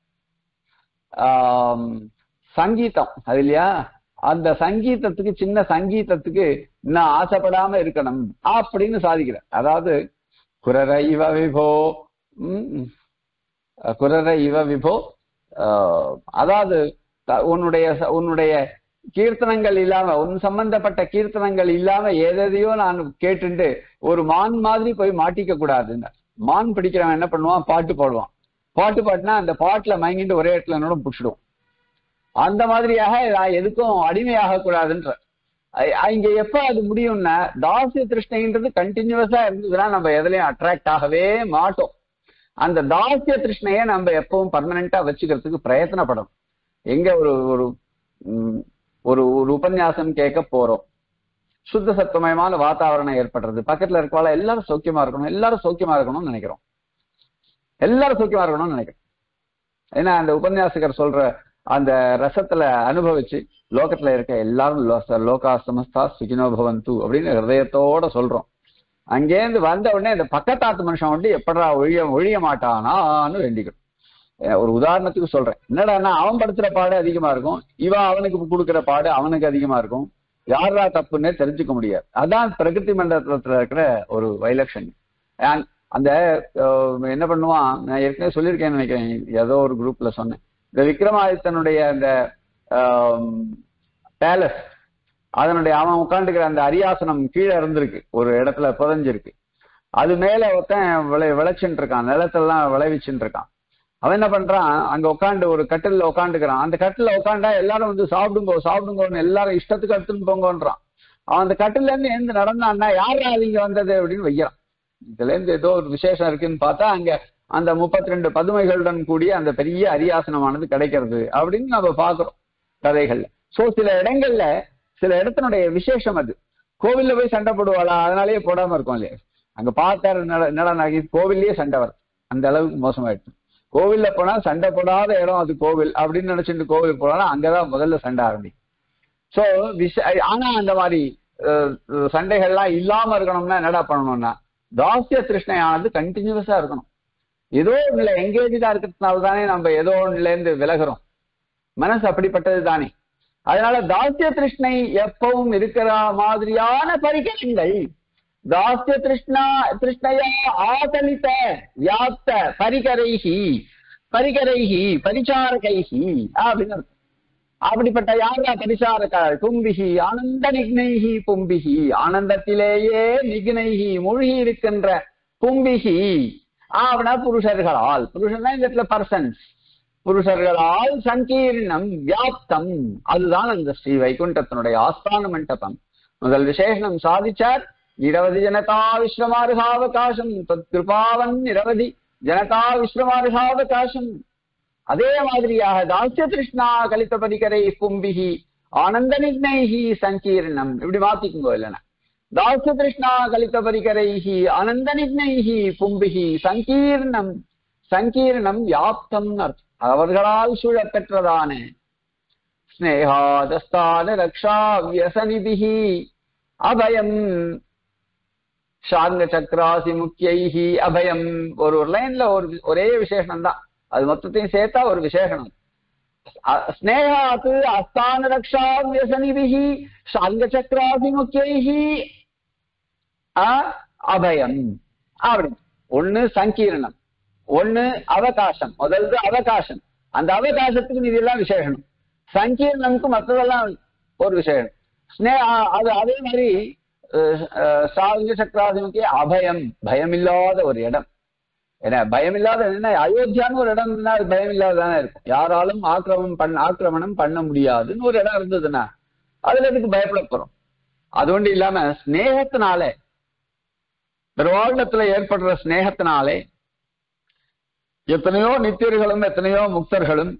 ஆஹ் சங்கீதம் அது இல்லையா அந்த சங்கீதத்துக்கு சின்ன சங்கீதத்துக்கு நான் ஆசைப்படாம இருக்கணும் அப்படின்னு சாதிக்கிறேன் அதாவது குரர இவ விபோ உம் குரர இவ விபோ ஆஹ் அதாவது த- உன்னுடைய ச- உன்னுடைய கீர்த்தனங்கள் இல்லாம உன் சம்பந்தப்பட்ட கீர்த்தனங்கள் இல்லாம எதையோ நான் கேட்டுண்டு ஒரு மான் மாதிரி போய் மாட்டிக்க கூடாதுன்னு மான் பிடிக்கிறவன் என்ன பண்ணுவான் பாட்டு பாடுவான் பாட்டு பாட்டுனா அந்த பாட்டுல மயங்கிட்டு ஒரே இடத்துல என்னோட பிடிச்சிடும் அந்த மாதிரியாக நான் எதுக்கும் அடிமையாக கூடாதுன்ற அ- இங்க எப்ப அது முடியும்னா தாசிய திருஷ்ணைன்றது கண்டினியூஸா இருந்ததுன்னா நம்ம எதுலயும் அட்ராக்ட் ஆகவே மாட்டோம் அந்த தாசிய திருஷ்ணையை நம்ம எப்பவும் பர்மனண்டா வச்சுக்கிறதுக்கு பிரயத்தனப்படணும் எங்க ஒரு ஒரு ம், ஒரு ஒரு உபன்யாசம் கேட்க போறோம் சுத்த சத்துவமயமான வாதாவரணம் ஏற்படுறது பக்கத்துல இருக்கவாள எல்லாரும் சௌக்கியமா இருக்கணும் எல்லாரும் சௌக்கியமா இருக்கணும்னு நினைக்கிறோம் எல்லாரும் சௌக்கியமா இருக்கணும்னு நினைக்கிறோம் ஏன்னா அந்த உபன்யாசகர் சொல்ற அந்த ரசத்துல அனுபவிச்சு லோகத்துல இருக்க எல்லாரும் லோ- லோகா சமஸ்தா சுகினோ பவந்து அப்படின்னு ஹிருதயத்தோட சொல்றோம் அங்கேருந்து வந்த உடனே இந்த பக்கத்தாத்து மனுஷன் வந்து எப்படா ஒழிய ஒழிய மாட்டானான்னு வேண்டிக்கணும் அஹ் ஒரு உதாரணத்துக்கு சொல்றேன் என்னடான்னா அவன் படுத்துற பாடு அதிகமா இருக்கும் இவன் அவனுக்கு கொடுக்கிற பாடு அவனுக்கு அதிகமா இருக்கும் யாரா தப்புன்னே தெரிஞ்சுக்க முடியாது அதான் பிரகிருதி மண்டலத்துல இருக்கிற ஒரு வைலட்சணம் And அந்த அஹ், என்ன பண்ணுவான் நான் ஏற்கனவே சொல்லியிருக்கேன்னு நினைக்கிறேன் ஏதோ ஒரு குரூப்ல சொன்னேன் இந்த விக்ரமாதித்தனுடைய அந்த பேலஸ் அதனுடைய அவன் உட்காந்துக்கிற அந்த அரியாசனம் கீழே இருந்திருக்கு ஒரு இடத்துல புதஞ்சிருக்கு அது மேல ஒருத்தன் விளை விளைச்சுட்டு இருக்கான் நிலத்தெல்லாம் விளைவிச்சுட்டு இருக்கான் அவன் என்ன பண்றான் அங்க உட்காந்து ஒரு கட்டில்ல உட்காந்துக்கிறான் அந்த கட்டில்ல உட்காந்தா எல்லாரும் வந்து சாப்பிடுங்கோ சாப்பிடுங்கோன்னு எல்லாரும் இஷ்டத்துக்கு எடுத்துன்னு போங்கன்றான் அவன் அந்த கட்டில இருந்து எழுந்து நடந்தான்னா யாரா இங்க வந்தது அப்படின்னு வைக்கிறான் இதுல இருந்து ஏதோ ஒரு விசேஷம் இருக்குன்னு பார்த்தா அங்க அந்த முப்பத்தி ரெண்டு பதுமைகளுடன் கூடிய அந்த பெரிய அரியாசனமானது கிடைக்கிறது அப்படின்னு நம்ம பாக்குறோம் கதைகள்ல சோ சில இடங்கள்ல சில இடத்தினுடைய விசேஷம் அது கோவில்ல போய் சண்டை போடுவாளா அதனாலேயே போடாம இருக்கும் இல்லையா அங்க பார்த்தாரு நட கோவில்லயே சண்டை வரும் அந்த அளவுக்கு மோசமாயிடுச்சு கோவில்ல போனா சண்டை போடாத இடம் அது கோவில் அப்படின்னு நினைச்சிட்டு கோவிலுக்கு போனா அங்கதான் முதல்ல சண்டை ஆரம்பிக்கும் சோ விஷ ஆனா அந்த மாதிரி அஹ், அஹ், சண்டைகள்லாம் இல்லாம இருக்கணும்னா என்னடா பண்ணணும்னா தாசிய திருஷ்ணையானது கண்டினியூஸா இருக்கணும் ஏதோ ஒண்ணுல எங்கேஜா இருக்கிறதுனால தானே நம்ம ஏதோ ஒண்ணுல இருந்து விலகுறோம் மனசு அப்படிப்பட்டது தானே அதனால தாசிய திருஷ்ணை எப்பவும் இருக்கிற மாதிரியான பரிகரங்கள் தாசிய திருஷ்ணா திருஷ்ணையா ஆசலித்த வியாப்த பரிகரைகி பரிகரைகி பரிச்சாரகைகி அப்படின்னு அர்த்தம். அப்படிப்பட்ட யாரா பரிசாரக்கார் பும்பிகி ஆனந்த நிக்னைகி பும்பிகி ஆனந்தத்திலேயே நிக்னைகி மூழ்கி இருக்கின்ற பும்பிகி ஆவன புருஷர்களால் புருஷன்னா இந்த இடத்துல பர்சன்ஸ் புருஷர்களால் சங்கீர்ணம் வியாப்தம் அதுதான் அந்த ஸ்ரீ வைகுண்டத்தினுடைய ஆஸ்தான மண்டபம் முதல் விசேஷனம் சாதிச்சார் நிரவதி ஜனதா விஸ்வமார்காவகாசம் தத் கிருபாவன் நிரவதி ஜனதா விஸ்வமார்காவகாசம் அதே மாதிரியாக தாசிய திருஷ்ணா கலித பரிகரை பும்பிகி ஆனந்த நிர்ணயி சங்கீர்ணம் இப்படி மாத்திக்குங்க இல்லைன்னா தாசிய திருஷ்ணா கலித பரிகரைஹி ஆனந்த நிர்ணயி பும்பிகி சங்கீர்ணம் சங்கீர்ணம் வியாப்தம் அர்த்தம் அவர்களால் சூழப்பெற்றதான ஸ்னேகாதஸ்தான ரக்ஷா வியசனிபிகி அபயம் சாங்க சக்கராசி முக்கியைஹி அபயம் ஒரு ஒரு லைன்ல ஒரு ஒரே விசேஷனம் தான் அது மொத்தத்தையும் சேர்த்தா ஒரு விசேஷனம் அ- ஸ்னேகாத்து அஸ்தான ரக்ஷா வியசனிபிகி சாங்க சக்கராசி முக்கியைஹி அ- அபயம் அப்படி ஒண்ணு சங்கீர்ணம் ஒண்ணு அவகாசம் முதல்து அவகாசம் அந்த அவகாசத்துக்கு இது எல்லாம் விசேஷனம் சங்கீர்ணனுக்கு மற்றதெல்லாம் ஒரு விசேஷம் ஸ்னே அ- அது அதே மாதிரி சாங்க சக்கராசிமுக்கே அபயம் பயமில்லாத ஒரு இடம் ஏன்னா பயமில்லாத என்ன அயோத்தியான்னு ஒரு இடம் இருந்தா அது பயம் இல்லாததானே இருக்கும் யாராலும் ஆக்கிரமணம் பண்ண ஆக்கிரமணம் பண்ண முடியாதுன்னு ஒரு இடம் இருந்ததுன்னா அதுல எதுக்கு பயப்பட போறோம் அது ஒன்று இல்லாம ஸ்நேகத்தினாலே பெருவாழ்னத்துல ஏற்படுற ஸ்நேகத்தினாலே எத்தனையோ நித்தியர்களும் எத்தனையோ முக்தர்களும்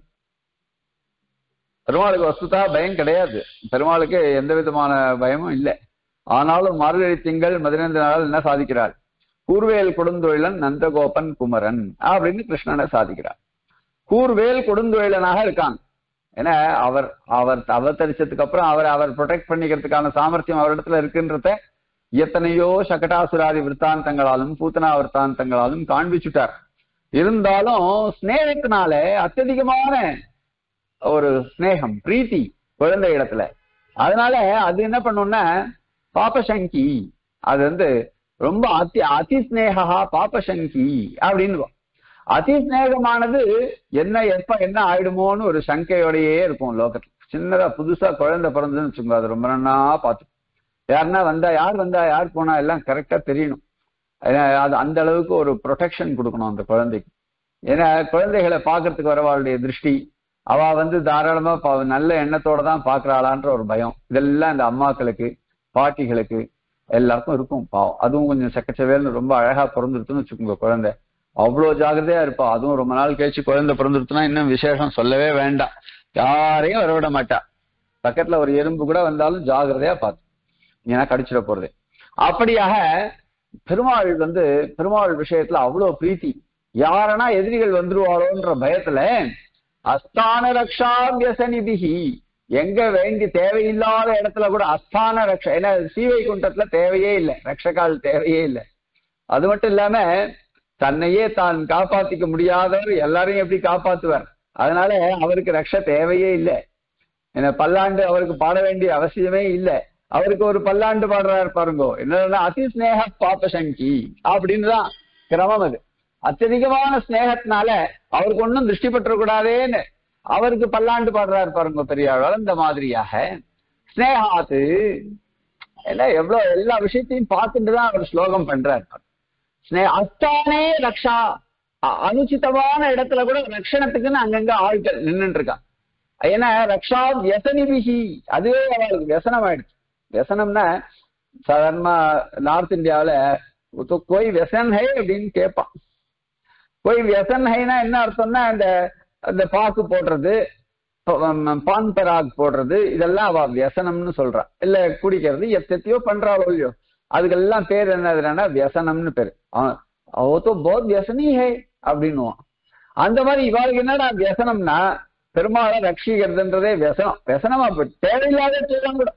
பெருமாளுக்கு வஸ்துதா பயம் கிடையாது பெருமாளுக்கு எந்த விதமான பயமும் இல்லை ஆனாலும் மார்கழி திங்கள் பதினைந்து நாள் என்ன சாதிக்கிறாள் கூர்வேல் கொடுந்தொழிலன் நந்தகோபன் குமரன் அப்படின்னு கிருஷ்ணனை சாதிக்கிறார் கூர்வேல் கொடுந்தொழிலனாக இருக்கான் ஏன்னா அவர் அவர் அவதரிச்சதுக்கு அப்புறம் அவர் அவர் ப்ரொடெக்ட் பண்ணிக்கிறதுக்கான சாமர்த்தியம் அவரிடத்துல இருக்குன்றத எத்தனையோ சகடாசுராதி விற்த்தாந்தங்களாலும் பூத்தனா விற்த்தாந்தங்களாலும் காண்பிச்சுட்டார் இருந்தாலும் ஸ்நேகத்தினால அत्यதிகமான ஒரு ஸ்நேகம் பிரீத்தி குழந்தை இடத்துல அதனால அது என்ன பண்ணும்னா பாபசங்கி அது வந்து ரொம்ப அதி அதி ஸ்நேகா பாபசங்கி அப்படின்னு அதி ஸ்நேகமானது என்ன எப்ப என்ன ஆயிடுமோன்னு ஒரு சங்கையோடையே இருக்கும் லோகத்துல சின்னதா புதுசா குழந்தை பிறந்ததுன்னு வச்சுக்கோங்க அது ரொம்ப நன்னா பார்த்து யாருன்னா வந்தா யார் வந்தா யார் போனா எல்லாம் கரெக்டா தெரியணும் ஏன்னா, அது அந்த அளவுக்கு ஒரு ப்ரொடெக்ஷன் கொடுக்கணும் அந்த குழந்தைக்கு ஏன்னா குழந்தைகளை பார்க்கறதுக்கு வரவாளுடைய திருஷ்டி அவ வந்து தாராளமா பா- நல்ல எண்ணத்தோட தான் பாக்குறாளான்ற ஒரு பயம் இதெல்லாம் இந்த அம்மாக்களுக்கு பாட்டிகளுக்கு எல்லாருக்கும் இருக்கும் பாவம் அதுவும் கொஞ்சம் சக்கச்சவேல்னு ரொம்ப அழகா பிறந்துருச்சுன்னு வச்சுக்கோங்க குழந்தை அவ்வளவு ஜாக்கிரதையா இருப்பா அதுவும் ரொம்ப நாள் கழிச்சு குழந்தை பிறந்துருச்சுன்னா இன்னும் விசேஷம் சொல்லவே வேண்டாம் யாரையும் வரவிட மாட்டா பக்கத்துல ஒரு எறும்பு கூட வந்தாலும் ஜாக்கிரதையா பார்த்து ஏன்னா கடிச்சிட போறது அப்படியாக பெருமாள் வந்து பெருமாள் விஷயத்துல அவ்வளவு பிரீத்தி யாரனா எதிரிகள் வந்துருவாளோன்ற பயத்துல அஸ்தான ரக்ஷா வியசனிபிகி எங்க வேண்டி தேவையில்லாத இடத்துல கூட அஸ்தான ரக்ஷா ஏன்னா ஸ்ரீவைகுண்டத்துல தேவையே இல்லை ரக்ஷகால் தேவையே இல்லை அது மட்டும் இல்லாம தன்னையே தான் காப்பாத்திக்க முடியாதவர் எல்லாரையும் எப்படி காப்பாத்துவார் அதனால அவருக்கு ரக்ஷ தேவையே இல்லை ஏன்னா பல்லாண்டு அவருக்கு பாட வேண்டிய அவசியமே இல்லை அவருக்கு ஒரு பல்லாண்டு பாடுறாரு பாருங்க என்னன்னா அதி ஸ்நேக பாபசங்கி அப்படின்னு தான் கிரமம் அது அत्यதிகமான ஸ்நேகத்தினால அவருக்கு ஒன்றும் திருஷ்டி பற்றக்கூடாதேன்னு அவருக்கு பல்லாண்டு பாடுறாரு பாருங்க பெரியாழ்வார் அந்த மாதிரியாக ஸ்னேகாத்து எல்லாம் எவ்வளவு எல்லா விஷயத்தையும் பார்த்துட்டு தான் அவர் ஸ்லோகம் பண்றாரு ஸ்னே அஸ்தானே ரக்ஷா அ- அனுச்சிதமான இடத்துல கூட ரக்ஷணத்துக்குன்னு அங்கங்க ஆட்கள் நின்னுட்டு இருக்கான் ஏன்னா ரக்ஷா வியசனிபிகி அதுவே அவளுக்கு வியசனம் ஆயிடுச்சு வியசனம்னா சாதாரணமா நார்த் இந்தியாவுல "உத்து கோய் வியசன் ஹை அப்படின்னு கேட்பான் கோய் வியசன் ஹைனா என்ன அர்த்தம்னா அந்த அந்த பாக்கு போடுறது ப- ம், பான் பராக் போடுறது இதெல்லாம் அவ வியசனம்னு சொல்றா இல்ல குடிக்கிறது எத்தையோ பண்றாளோ இல்லையோ அதுக்கெல்லாம் பேர் என்னதுன்னா வியசனம்னு பேரு அவன் அவ தோ போத் வியசனி ஹே அப்படின்னுவான் அந்த மாதிரி இவாளுக்கு என்னடா வியசனம்னா பெருமாளை ரட்சிக்கிறதுன்றதே வியசனம் வியசனமா போய் தேவையில்லாத தூரம் கூட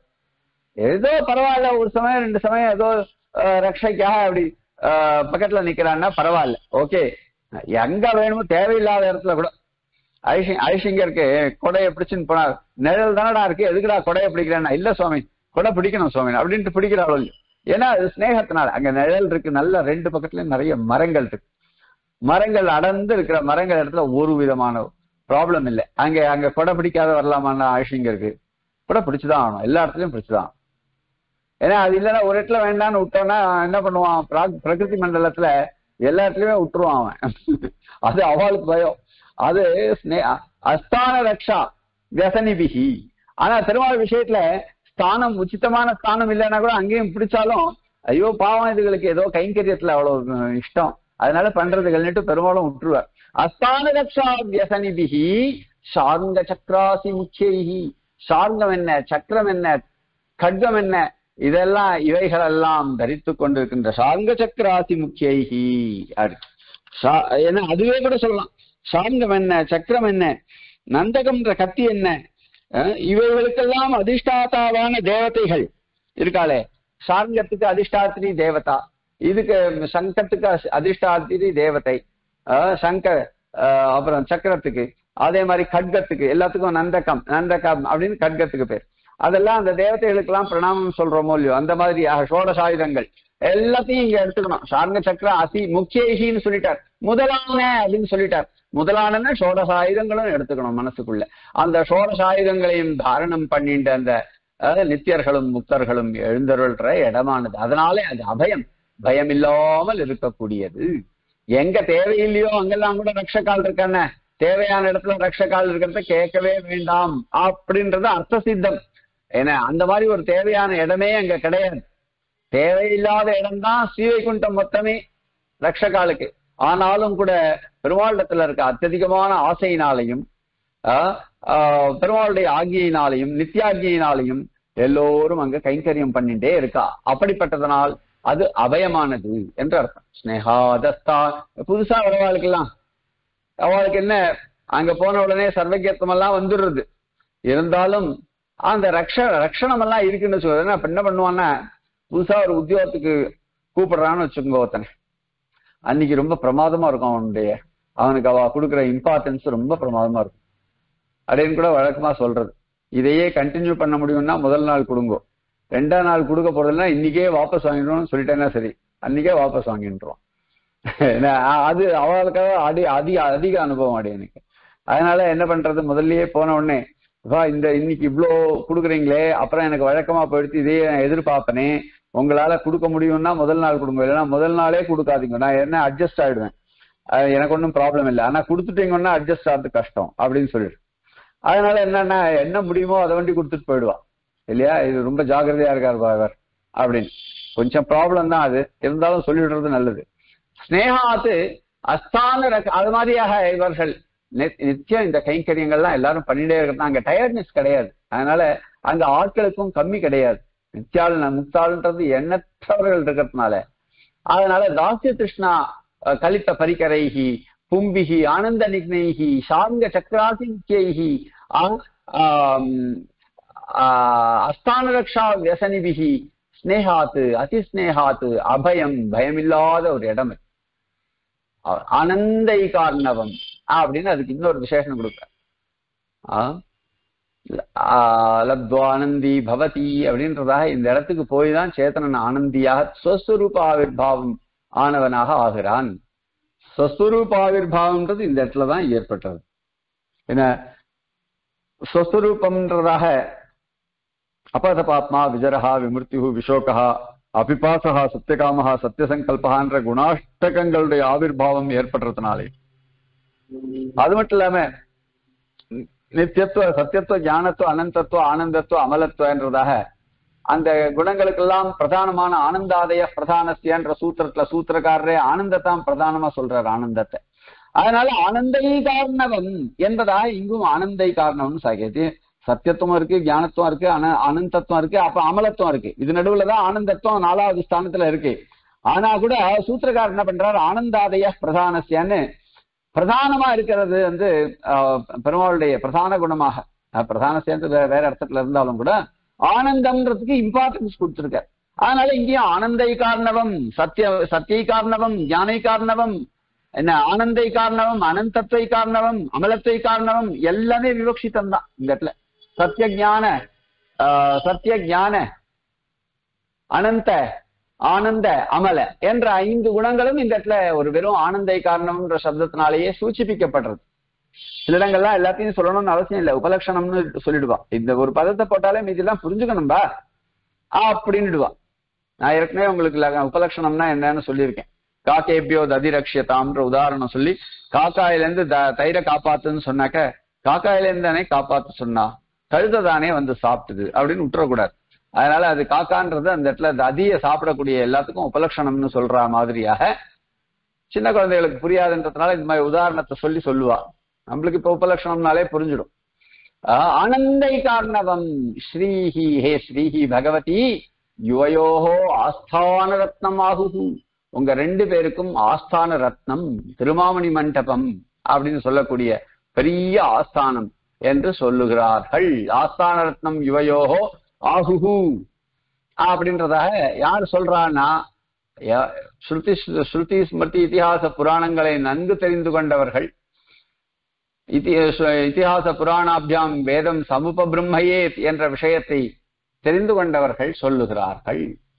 ஏதோ பரவாயில்ல ஒரு சமயம் ரெண்டு சமயம் ஏதோ அஹ், ரக்ஷைக்காக அப்படி அஹ், பக்கத்துல நிக்கிறான்னா பரவாயில்ல ஓகே எங்க வேணுமோ தேவையில்லாத இடத்துல கூட ஐஷி ஐஷிங்கருக்கு கொடையை பிடிச்சுன்னு போனா நிழல் தானடா இருக்கு எதுக்குடா கொடையை பிடிக்கிறேன்னா இல்ல சுவாமி கொடை பிடிக்கணும் சுவாமி அப்படின்ட்டு பிடிக்கிறாளோ இல்லையோ ஏன்னா அது ஸ்நேகத்தினால அங்க நிழல் இருக்கு நல்ல ரெண்டு பக்கத்துலயும் நிறைய மரங்கள் இருக்கு மரங்கள் அடர்ந்து இருக்கிற மரங்கள் இடத்துல ஒரு விதமான ப்ராப்ளம் இல்லை அங்க அங்க கொடை பிடிக்காத வரலாமான்னு ஆஷிங்க இருக்கு கொடை பிடிச்சுதான் ஆகணும் எல்லா இடத்துலயும் பிடிச்சுதான் ஆகணும். ஏன்னா அது இல்லைன்னா ஒரு இடத்துல வேண்டாம்னு விட்டோம்னா என்ன பண்ணுவான் பிராக்- பிரகிருதி மண்டலத்துல எல்லா இடத்துலயுமே விட்டுருவான் அவன் அது அவளுக்கு பயம் அது ஸ்னே- அஸ்தான ரக்ஷா வியசனிபிகி ஆனா பெருமாள் விஷயத்துல ஸ்தானம் உச்சிதமான ஸ்தானம் இல்லைன்னா கூட அங்கேயும் பிடிச்சாலும் ஐயோ பாவம் இதுகளுக்கு ஏதோ கைங்கரியத்துல அவ்வளவு அஹ், இஷ்டம் அதனால பண்றதுகள்னுட்டு பெருமாளும் விட்டுருவார் அஸ்தான ரக்ஷா வியசனிபிகி சார்ந்த சக்கராசி முக்கியைகி சார்ந்தம் என்ன சக்கரம் என்ன கட்கம் என்ன இதெல்லாம் இவைகளெல்லாம் தரித்துக் கொண்டிருக்கின்ற சார்ங்க சக்கராசி முக்கியைகி அப்படி. சா- ஏன்னா அதுவே கூட சொல்லலாம் சார்ங்கம் என்ன சக்கரம் என்ன நந்தகம்ன்ற கத்தி என்ன அஹ் இவைகளுக்கெல்லாம் அதிஷ்டாதாவான தேவதைகள் இருக்காளே சார்ங்கத்துக்கு அதிஷ்டாத்திரி தேவதா இதுக்கு சங்கத்துக்கு அஸ்- அதிஷ்டாத்திரி தேவதை அஹ் சங்க அஹ் அப்புறம் சக்கரத்துக்கு அதே மாதிரி கட்கத்துக்கு எல்லாத்துக்கும் நந்தகம் நந்தகம் அப்படின்னு கட்கத்துக்கு பேர் அதெல்லாம் அந்த தேவதைகளுக்கெல்லாம் பிரணாமம் சொல்றோமோ இல்லையோ அந்த மாதிரி அஹ், ஷோடசாயுதங்கள் எல்லாத்தையும் இங்க எடுத்துக்கணும் சார்ங்க சக்கர அசி முக்கியகின்னு சொல்லிட்டார் முதலான அப்படின்னு சொல்லிட்டார் முதலான ஷோடசாயுதங்களும் எடுத்துக்கணும் மனசுக்குள்ள அந்த ஷோடசாயுதங்களையும் தாரணம் பண்ணிட்டு அந்த அஹ், நித்தியர்களும் முக்தர்களும் எழுந்தருள்ற இடமானது அதனாலே அது அபயம் பயம் இல்லாமல் இருக்கக்கூடியது எங்க தேவையில்லையோ அங்கெல்லாம் கூட ரக்ஷகால் இருக்கானே தேவையான இடத்துல ரக்ஷகால் இருக்கிறத கேட்கவே வேண்டாம் அப்படின்றது அர்த்த சித்தம் ஏன்னா அந்த மாதிரி ஒரு தேவையான இடமே அங்க கிடையாது தேவையில்லாத இடம்தான் ஸ்ரீவைகுண்டம் மொத்தமே ரக்ஷகாலுக்கு ஆனாலும் கூட பெருமாளிடத்துல இருக்க அत्यதிகமான ஆசையினாலையும் ஆஹ், ஆஹ், பெருமாளுடைய ஆகியினாலையும் நித்யாகியினாலையும் எல்லோரும் அங்க கைங்கரியம் பண்ணிட்டே இருக்கா அப்படிப்பட்டதனால் அது அபயமானது என்று அர்த்தம் ஸ்னேகாதஸ்தா புதுசா வரவாளுக்கெல்லாம் அவளுக்கு என்ன அங்க போன உடனே சர்வஜத்துவம் எல்லாம் வந்துடுறது இருந்தாலும் அந்த ரக்ஷ ரக்ஷணம் எல்லாம் இருக்குன்னு சொல்றது அப்ப என்ன பண்ணுவான்னா புதுசா ஒரு உத்தியோகத்துக்கு கூப்பிடுறான்னு வச்சுக்கோங்க ஒருத்தனை அன்னைக்கு ரொம்ப பிரமாதமா இருக்கும் அவனுடைய அவனுக்கு அவ கொடுக்குற இம்பார்ட்டன்ஸ் ரொம்ப பிரமாதமா இருக்கும் அப்படின்னு கூட வழக்கமா சொல்றது இதையே கண்டினியூ பண்ண முடியும்னா முதல் நாள் கொடுங்கோ ரெண்டாம் நாள் கொடுக்க போறதுன்னா இன்னைக்கே வாபஸ் வாங்கிடணும்னு சொல்லிட்டேன்னா சரி அன்னைக்கே வாபஸ் வாங்கிட்டுருவோம் ஏன்னா, அது அவளுக்காக அடி அதிக அதிக அனுபவம் அடி எனக்கு அதனால என்ன பண்றது முதல்லயே போன உடனே வா இந்த இன்னைக்கு இவ்ளோ கொடுக்குறீங்களே அப்புறம் எனக்கு வழக்கமா போயிடுத்து இதே நான் எதிர்பார்ப்பனே உங்களால கொடுக்க முடியும்னா முதல் நாள் கொடுங்க இல்லைன்னா முதல் நாளே கொடுக்காதீங்க நான் என்ன அட்ஜஸ்ட் ஆயிடுவேன் அது எனக்கு ஒன்றும் ப்ராப்ளம் இல்லை ஆனா கொடுத்துட்டீங்கன்னா அட்ஜஸ்ட் ஆகிறது கஷ்டம் அப்படின்னு சொல்லிடு அதனால என்னன்னா என்ன முடியுமோ அதை வண்டி கொடுத்துட்டு போயிடுவா இல்லையா இது ரொம்ப ஜாக்கிரதையா இருக்காரு பாவர் அப்படின்னு கொஞ்சம் ப்ராப்ளம் தான் அது இருந்தாலும் சொல்லிடுறது நல்லது ஸ்னேகாத்து அஸ்தான ரக- அது மாதிரியாக இவர்கள் நி- நித்தியம் இந்த கைங்கரியங்கள்லாம் எல்லாரும் பண்ணிட்டே இருக்கிறது அங்க டயர்ட்னஸ் கிடையாது அதனால அங்க ஆட்களுக்கும் கம்மி கிடையாது நித்யாள் முக்தாள்ன்றது எண்ணற்றவர்கள் இருக்கிறதுனால அதனால தாசிய கிருஷ்ணா அஹ், கலித்த பரிகரைகி பும்பிகி ஆனந்த நிக்னைகி சாங்க சக்கராசி முக்கியைகி அஸ்தான ரக்ஷா வியசனிபிகி ஸ்னேகாத்து அதிஸ்னேகாத்து அபயம் பயமில்லாத ஒரு இடம் இது. அ- ஆனந்தை காரணவம் அப்படின்னு அதுக்கு இன்னொரு விசேஷம் கொடுக்குறார் ஆ? ஆஹ் லப்துவானந்தி பவதி அப்படின்றதாக இந்த இடத்துக்கு போய் தான் சேத்தனன் ஆனந்தியாக ஸ்வஸ்வரூப ஆவிர்பாவம் ஆனவனாக ஆகிறான் ஸ்வஸ்வரூப ஆவிர்பாவம்ன்றது இந்த இடத்துல தான் ஏற்பட்டது என்ன ஸ்வஸ்வரூபம்ன்றதாக அபதபாத்மா விஜரஹா விமுர்த்திஹு விஷோகா அபிபாசகா சத்தியகாமஹா சத்தியசங்கல்பகான்ற குணாஷ்டகங்களுடைய ஆவிர்பாவம் ஏற்படுறதுனாலே அது மட்டும் இல்லாம நித்தியத்துவ சத்தியத்துவ ஞானத்துவ அனந்தத்துவ ஆனந்தத்துவ அமலத்துவன்றதாக அந்த குணங்களுக்கெல்லாம் பிரதானமான ஆனந்தாதய பிரதானஸ்யன்ற சூத்திரத்துல சூத்திரக்காரரே ஆனந்தத்தான் பிரதானமா சொல்றார் ஆனந்தத்தை அதனால ஆனந்தை காரணவம் என்பதாக இங்கும் ஆனந்தை காரணம்னு சாகியது சத்தியத்துவம் இருக்கு ஞானத்துவம் இருக்கு அன அனந்தத்துவம் இருக்கு அப்ப அமலத்துவம் இருக்கு இது நடுவுல தான் ஆனந்தத்துவம் நாலாவது ஸ்தானத்துல இருக்கு ஆனா கூட சூத்திரக்காரர் என்ன பண்றாரு ஆனந்தாதய பிரதானஸ்யன்னு பிரதானமா இருக்கிறது வந்து ஆஹ், பெருமாளுடைய பிரதான குணமாக ஆஹ், பிரதான சேர்ந்து வே- வேற இடத்துல இருந்தாலும் கூட ஆனந்தம்ன்றதுக்கு இம்பார்ட்டன்ஸ் கொடுத்திருக்காரு அதனால இங்கேயும் ஆனந்தை காரணவம் சத்திய சத்தியை காரணவம் ஞானை காரணவம் என்ன ஆனந்தை காரணவம் அனந்தத்தை காரணவம் அமலத்தை காரணவம் எல்லாமே விவக்ஷிதம் தான் இந்த இடத்துல சத்திய ஞான ஆஹ், சத்திய ஞான அனந்த ஆனந்த அமல என்ற ஐந்து குணங்களும் இந்த இடத்துல ஒரு வெறும் ஆனந்தை காரணம்ன்ற சப்தத்தினாலேயே சூச்சிப்பிக்கப்படுறது சில இடங்கள்லாம் எல்லாத்தையும் சொல்லணும்னு அவசியம் இல்லை உபலட்சணம்னு சொல்லிடுவா இந்த ஒரு பதத்தை போட்டாலே மீதிலாம் புரிஞ்சுக்கணும்பா அப்படின்னுடுவா நான் ஏற்கனவே உங்களுக்கு ல- உபலட்சணம்னா என்னன்னு சொல்லியிருக்கேன் காக்கேபியோ ததிரக்ஷியதாம்ன்ற உதாரணம் சொல்லி காக்காயில இருந்து த தயிரை காப்பாத்துன்னு சொன்னாக்க காக்காயில இருந்து தானே காப்பாத்து சொன்னா கழுதை தானே வந்து சாப்பிட்டுது அப்படின்னு விட்டுறக்கூடாது அதனால அது காக்கான்றது அந்த இடத்துல அந்த அதிய சாப்பிடக்கூடிய எல்லாத்துக்கும் உபலட்சணம்னு சொல்ற மாதிரியாக சின்ன குழந்தைகளுக்கு புரியாதுன்றதுனால இந்த மாதிரி உதாரணத்தை சொல்லி சொல்லுவா நம்மளுக்கு இப்ப உபலட்சணம்னாலே புரிஞ்சிடும் ஆஹ் ஆனந்தை காரணவம் ஸ்ரீஹி ஹே ஸ்ரீஹி பகவதி யுவயோகோ ஆஸ்தான ரத்னம் ஆகுது உங்க ரெண்டு பேருக்கும் ஆஸ்தான ரத்னம் திருமாமணி மண்டபம் அப்படின்னு சொல்லக்கூடிய பெரிய ஆஸ்தானம் என்று சொல்லுகிறார்கள் ஆஸ்தான ரத்னம் யுவயோகோ ஆகுகு அப்படின்றதாக யார் சொல்றான்னா யா- ஸ்ருதி ஸ்ருதி ஸ்மிருதி இதிகாச புராணங்களை நன்கு தெரிந்து கொண்டவர்கள் இதி- இதிகாச புராணாபியாம் வேதம் சமுப பிரம்மையே என்ற விஷயத்தை தெரிந்து கொண்டவர்கள் சொல்லுகிறார்கள்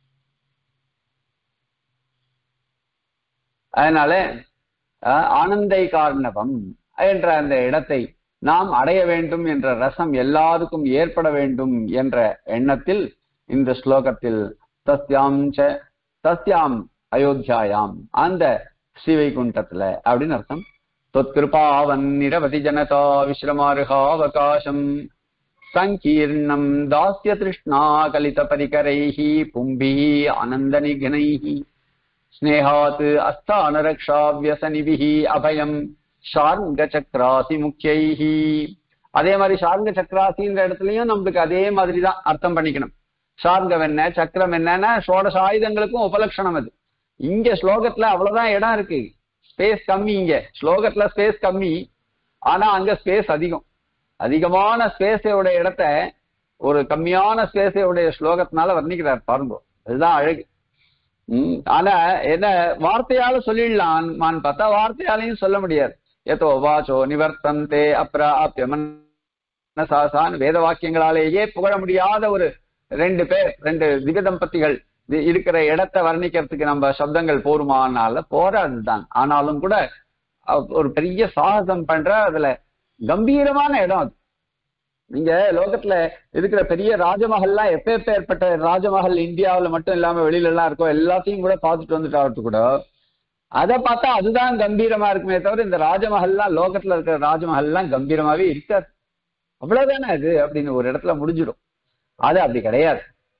அதனால அஹ், ஆனந்தை காரணவம் என்ற அந்த இடத்தை நாம் அடைய வேண்டும் என்ற ரசம் எல்லாருக்கும் ஏற்பட வேண்டும் என்ற எண்ணத்தில் இந்த ஸ்லோகத்தில் தஸ்யாம் ச தஸ்யாம் அயோத்தியாயாம் அந்த ஸ்ரீவைகுண்டத்துல அப்படின்னு அர்த்தம் தொத்கிருபாவன் நிரவதி ஜனதா விஸ்ரமாருகாவகாசம் சங்கீர்ணம் தாஸ்ய திருஷ்ணா கலித பரிகரைः பும்பிः ஆனந்தநிகனைः ஸ்னேகாத் அஸ்தானரக்ஷாவியசனிபிः அபயம் ஷார்ங்க சக்கராசி முக்கியைः அதே மாதிரி ஷார்ங்க சக்கராசின்ற இடத்துலயும் நம்மளுக்கு அதே மாதிரி தான் அர்த்தம் பண்ணிக்கணும் ஷார்ங்கம் என்ன சக்கரம் என்னன்னா ஷோடச ஆயுதங்களுக்கும் உபலட்சணம் அது இங்க ஸ்லோகத்துல அவ்வளவுதான் இடம் இருக்கு ஸ்பேஸ் கம்மி இங்க ஸ்லோகத்துல ஸ்பேஸ் கம்மி ஆனா அங்க ஸ்பேஸ் அதிகம் அதிகமான ஸ்பேஸோட இடத்த ஒரு கம்மியான ஸ்பேஸோடைய ஸ்லோகத்தினால வர்ணிக்கிறார் பாருங்க அதுதான் அழகு உம் ஆனா என்ன வார்த்தையால சொல்லிடலாம் நான் பார்த்தா வார்த்தையாலையும் சொல்ல முடியாது எதோ வாச்சோ நிவர்த்தந்தே அப்ராப்யமன் வேத வாக்கியங்களாலேயே புகழ முடியாத ஒரு ரெண்டு பேர் ரெண்டு திவ்ய தம்பதிகள் இது இருக்கிற இடத்தை வர்ணிக்கிறதுக்கு நம்ம சப்தங்கள் போருமானால போராதுதான் ஆனாலும் கூட அஹ், ஒரு பெரிய சாகசம் பண்ற அதுல கம்பீரமான இடம் அது நீங்க லோகத்துல இருக்கிற பெரிய ராஜமஹல்லாம் எப்ப எப்ப ஏற்பட்ட ராஜமஹல் இந்தியாவுல மட்டும் இல்லாம வெளியில எல்லாம் இருக்கோ எல்லாத்தையும் கூட பார்த்துட்டு வந்துட்டு கூட அதை பார்த்தா அதுதான் கம்பீரமா இருக்குமே தவிர இந்த ராஜமஹல்லாம் லோகத்துல இருக்கிற ராஜமஹல்லாம் கம்பீரமாவே இருக்காது அவ்வளவுதானே அது அப்படின்னு ஒரு இடத்துல முடிஞ்சிடும் அது அப்படி கிடையாது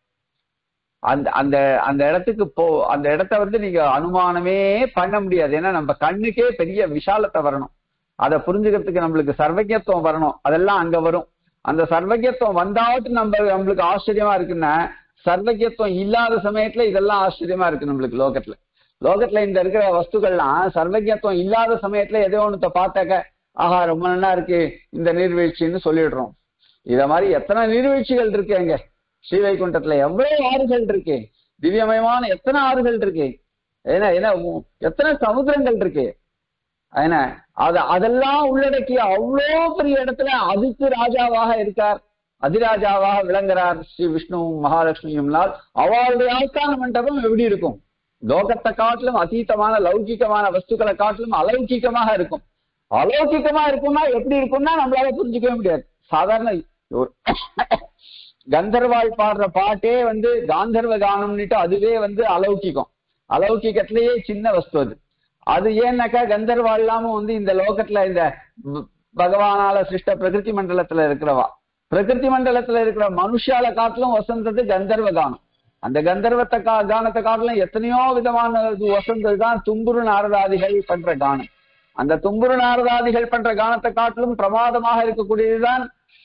அந்த அந்த அந்த இடத்துக்கு போ அந்த இடத்த வந்து நீங்க அனுமானமே பண்ண முடியாது ஏன்னா நம்ம கண்ணுக்கே பெரிய விஷாலத்தை வரணும் அதை புரிஞ்சுக்கிறதுக்கு நம்மளுக்கு சர்வஜத்துவம் வரணும் அதெல்லாம் அங்க வரும் அந்த சர்வஜத்துவம் வந்தாட்டு நம்ம நம்மளுக்கு ஆச்சரியமா இருக்குன்னா சர்வஜத்துவம் இல்லாத சமயத்துல இதெல்லாம் ஆச்சரியமா இருக்கு நம்மளுக்கு லோகத்துல லோகத்துல இந்த இருக்கிற வஸ்துக்கள்லாம் சர்வஜத்துவம் இல்லாத சமயத்துல எதோ ஒண்ணுத்த பார்த்தாக்க ஆஹா ரொம்ப நல்லா இருக்கு இந்த நீர்வீழ்ச்சின்னு சொல்லிடுறோம் இத மாதிரி எத்தனை நீர்வீழ்ச்சிகள் இருக்கு அங்க ஸ்ரீவைகுண்டத்துல எவ்வளவு ஆறுகள் இருக்கு திவ்யமயமான எத்தனை ஆறுகள் இருக்கு ஏன்னா ஏன்னா உ- எத்தனை சமுத்திரங்கள் இருக்கு ஏன்னா அது அதெல்லாம் உள்ளடக்கிய அவ்வளோ பெரிய இடத்துல அதுக்கு ராஜாவாக இருக்கார் அதிராஜாவாக விளங்குறார் ஸ்ரீ விஷ்ணுவும் மகாலட்சுமியும்னால் அவளுடைய ஆஸ்தான மண்டபம் எப்படி இருக்கும் லோகத்தை காட்டிலும் அதீதமான லௌகிகமான வஸ்துக்களை காட்டிலும் அலௌகிகமாக இருக்கும் அலௌகிகமா இருக்கும்னா எப்படி இருக்கும்னா நம்மளால புரிஞ்சுக்கவே முடியாது சாதாரண ஒரு கந்தர்வாள் பாடுற பாட்டே வந்து காந்தர்வ கானம்னுட்டு அதுவே வந்து அலௌகிகம் அலௌகிகத்திலேயே சின்ன வஸ்து அது அது ஏன்னாக்கா கந்தர்வா இல்லாம வந்து இந்த லோகத்துல இந்த ப- பகவானால சிருஷ்ட பிரகிருதி மண்டலத்துல இருக்கிறவா பிரகிருதி மண்டலத்துல இருக்கிற மனுஷால காட்டிலும் வசந்தது கந்தர்வ கானம் அந்த கந்தர்வத்தை கா கானத்தை காட்டிலும் எத்தனையோ விதமான இது வசந்தது தான் தும்புரு நாரதாதிகள் பண்ற கானம் அந்த தும்புரு நாரதாதிகள் பண்ற கானத்தை காட்டிலும் பிரமாதமாக இருக்கக்கூடியதுதான்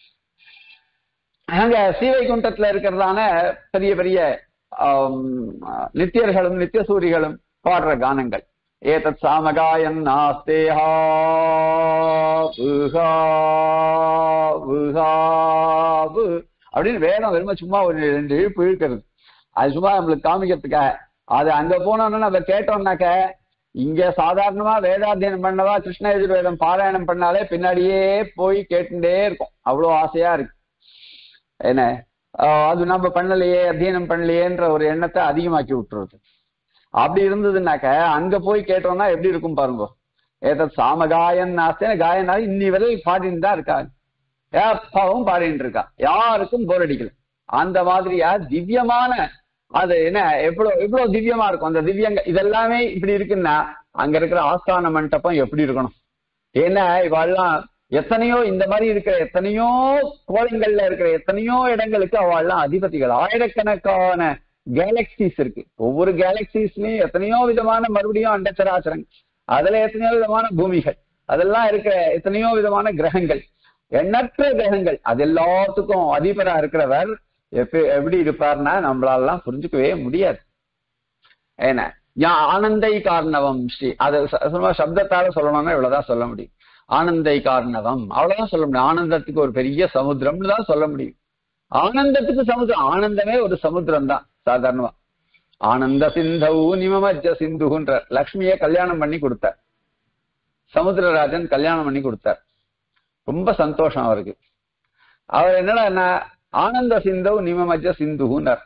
அங்க ஸ்ரீவைகுண்டத்துல இருக்கிறதான பெரிய பெரிய ஆம், நித்தியர்களும் நித்தியசூரிகளும் பாடுற கானங்கள் ஏதத் சாமகாயன் நாஸ்தேஹா விஹா, விஹா, வு. அப்படின்னு வேதம் வெறும சும்மா ஒரு ரெண்டு இழுப்பு இழுக்கிறது அது சும்மா நம்மளுக்கு காமிக்கிறதுக்காக அது அங்க போனோம்னா நம்ம கேட்டோம்னாக்க இங்க சாதாரணமா வேதாத்தியனம் பண்ணவா கிருஷ்ண எதிர்வேதம் பாராயணம் பண்ணாலே பின்னாடியே போய் கேட்டுட்டே இருக்கும் அவ்வளவு ஆசையா இருக்கு என்ன ஆஹ் அது நம்ம பண்ணலையே அத்தியனம் பண்ணலையேன்ற ஒரு எண்ணத்தை அதிகமாக்கி விட்டுருது அப்படி இருந்ததுன்னாக்க அங்க போய் கேட்டோம்னா எப்படி இருக்கும் பாருங்க ஏதத் சாமகாயன் நாஸ்தேன காயனால இன்னி வரை பாடின்னு தான் இருக்காங்க எப்பவும் பாடிட்டு இருக்கா யாருக்கும் போர் அடிக்கல அந்த மாதிரியா திவ்யமான அது என்ன எவ்வளவு எவ்வளவு திவ்யமா இருக்கும் அந்த திவ்யங்க இதெல்லாமே இப்படி இருக்குன்னா அங்க இருக்கிற ஆஸ்தான மண்டபம் எப்படி இருக்கணும் ஏன்னா இவாள்லாம் எத்தனையோ இந்த மாதிரி இருக்கிற எத்தனையோ கோலங்கள்ல இருக்கிற எத்தனையோ இடங்களுக்கு அவள்லாம் அதிபதிகள் ஆயிரக்கணக்கான கேலக்சிஸ் இருக்கு ஒவ்வொரு கேலக்சிஸ்லயும் எத்தனையோ விதமான மறுபடியும் அண்டச்சராச்சரங்கள் அதுல எத்தனையோ விதமான பூமிகள் அதெல்லாம் இருக்கிற எத்தனையோ விதமான கிரகங்கள் எண்ணற்ற கிரகங்கள் அது எல்லாத்துக்கும் அதிபரா இருக்கிறவர் எப்ப எப்படி இருப்பார்னா நம்மளாலாம் புரிஞ்சுக்கவே முடியாது ஏன்னா யா ஆனந்தை காரணவம் ஸ்ரீ அது ச- சும்மா சப்தத்தால சொல்லணும்னா இவ்வளவுதான் சொல்ல முடியும் ஆனந்தை காரணவம் அவ்வளவுதான் சொல்ல முடியும் ஆனந்தத்துக்கு ஒரு பெரிய சமுத்திரம்னு தான் சொல்ல முடியும் ஆனந்தத்துக்கு சமுத்திரம் ஆனந்தமே ஒரு சமுத்திரம் தான் சாதாரணமா ஆனந்த சிந்தவு நிமமஜ்ஜ சிந்துன்ற லக்ஷ்மியை கல்யாணம் பண்ணி கொடுத்தார் சமுத்திரராஜன் கல்யாணம் பண்ணி கொடுத்தார் ரொம்ப சந்தோஷம் அவருக்கு அவர் என்னடா ஆனந்த சிந்தவு நிமமஜ்ஜ சிந்துகுன்றார்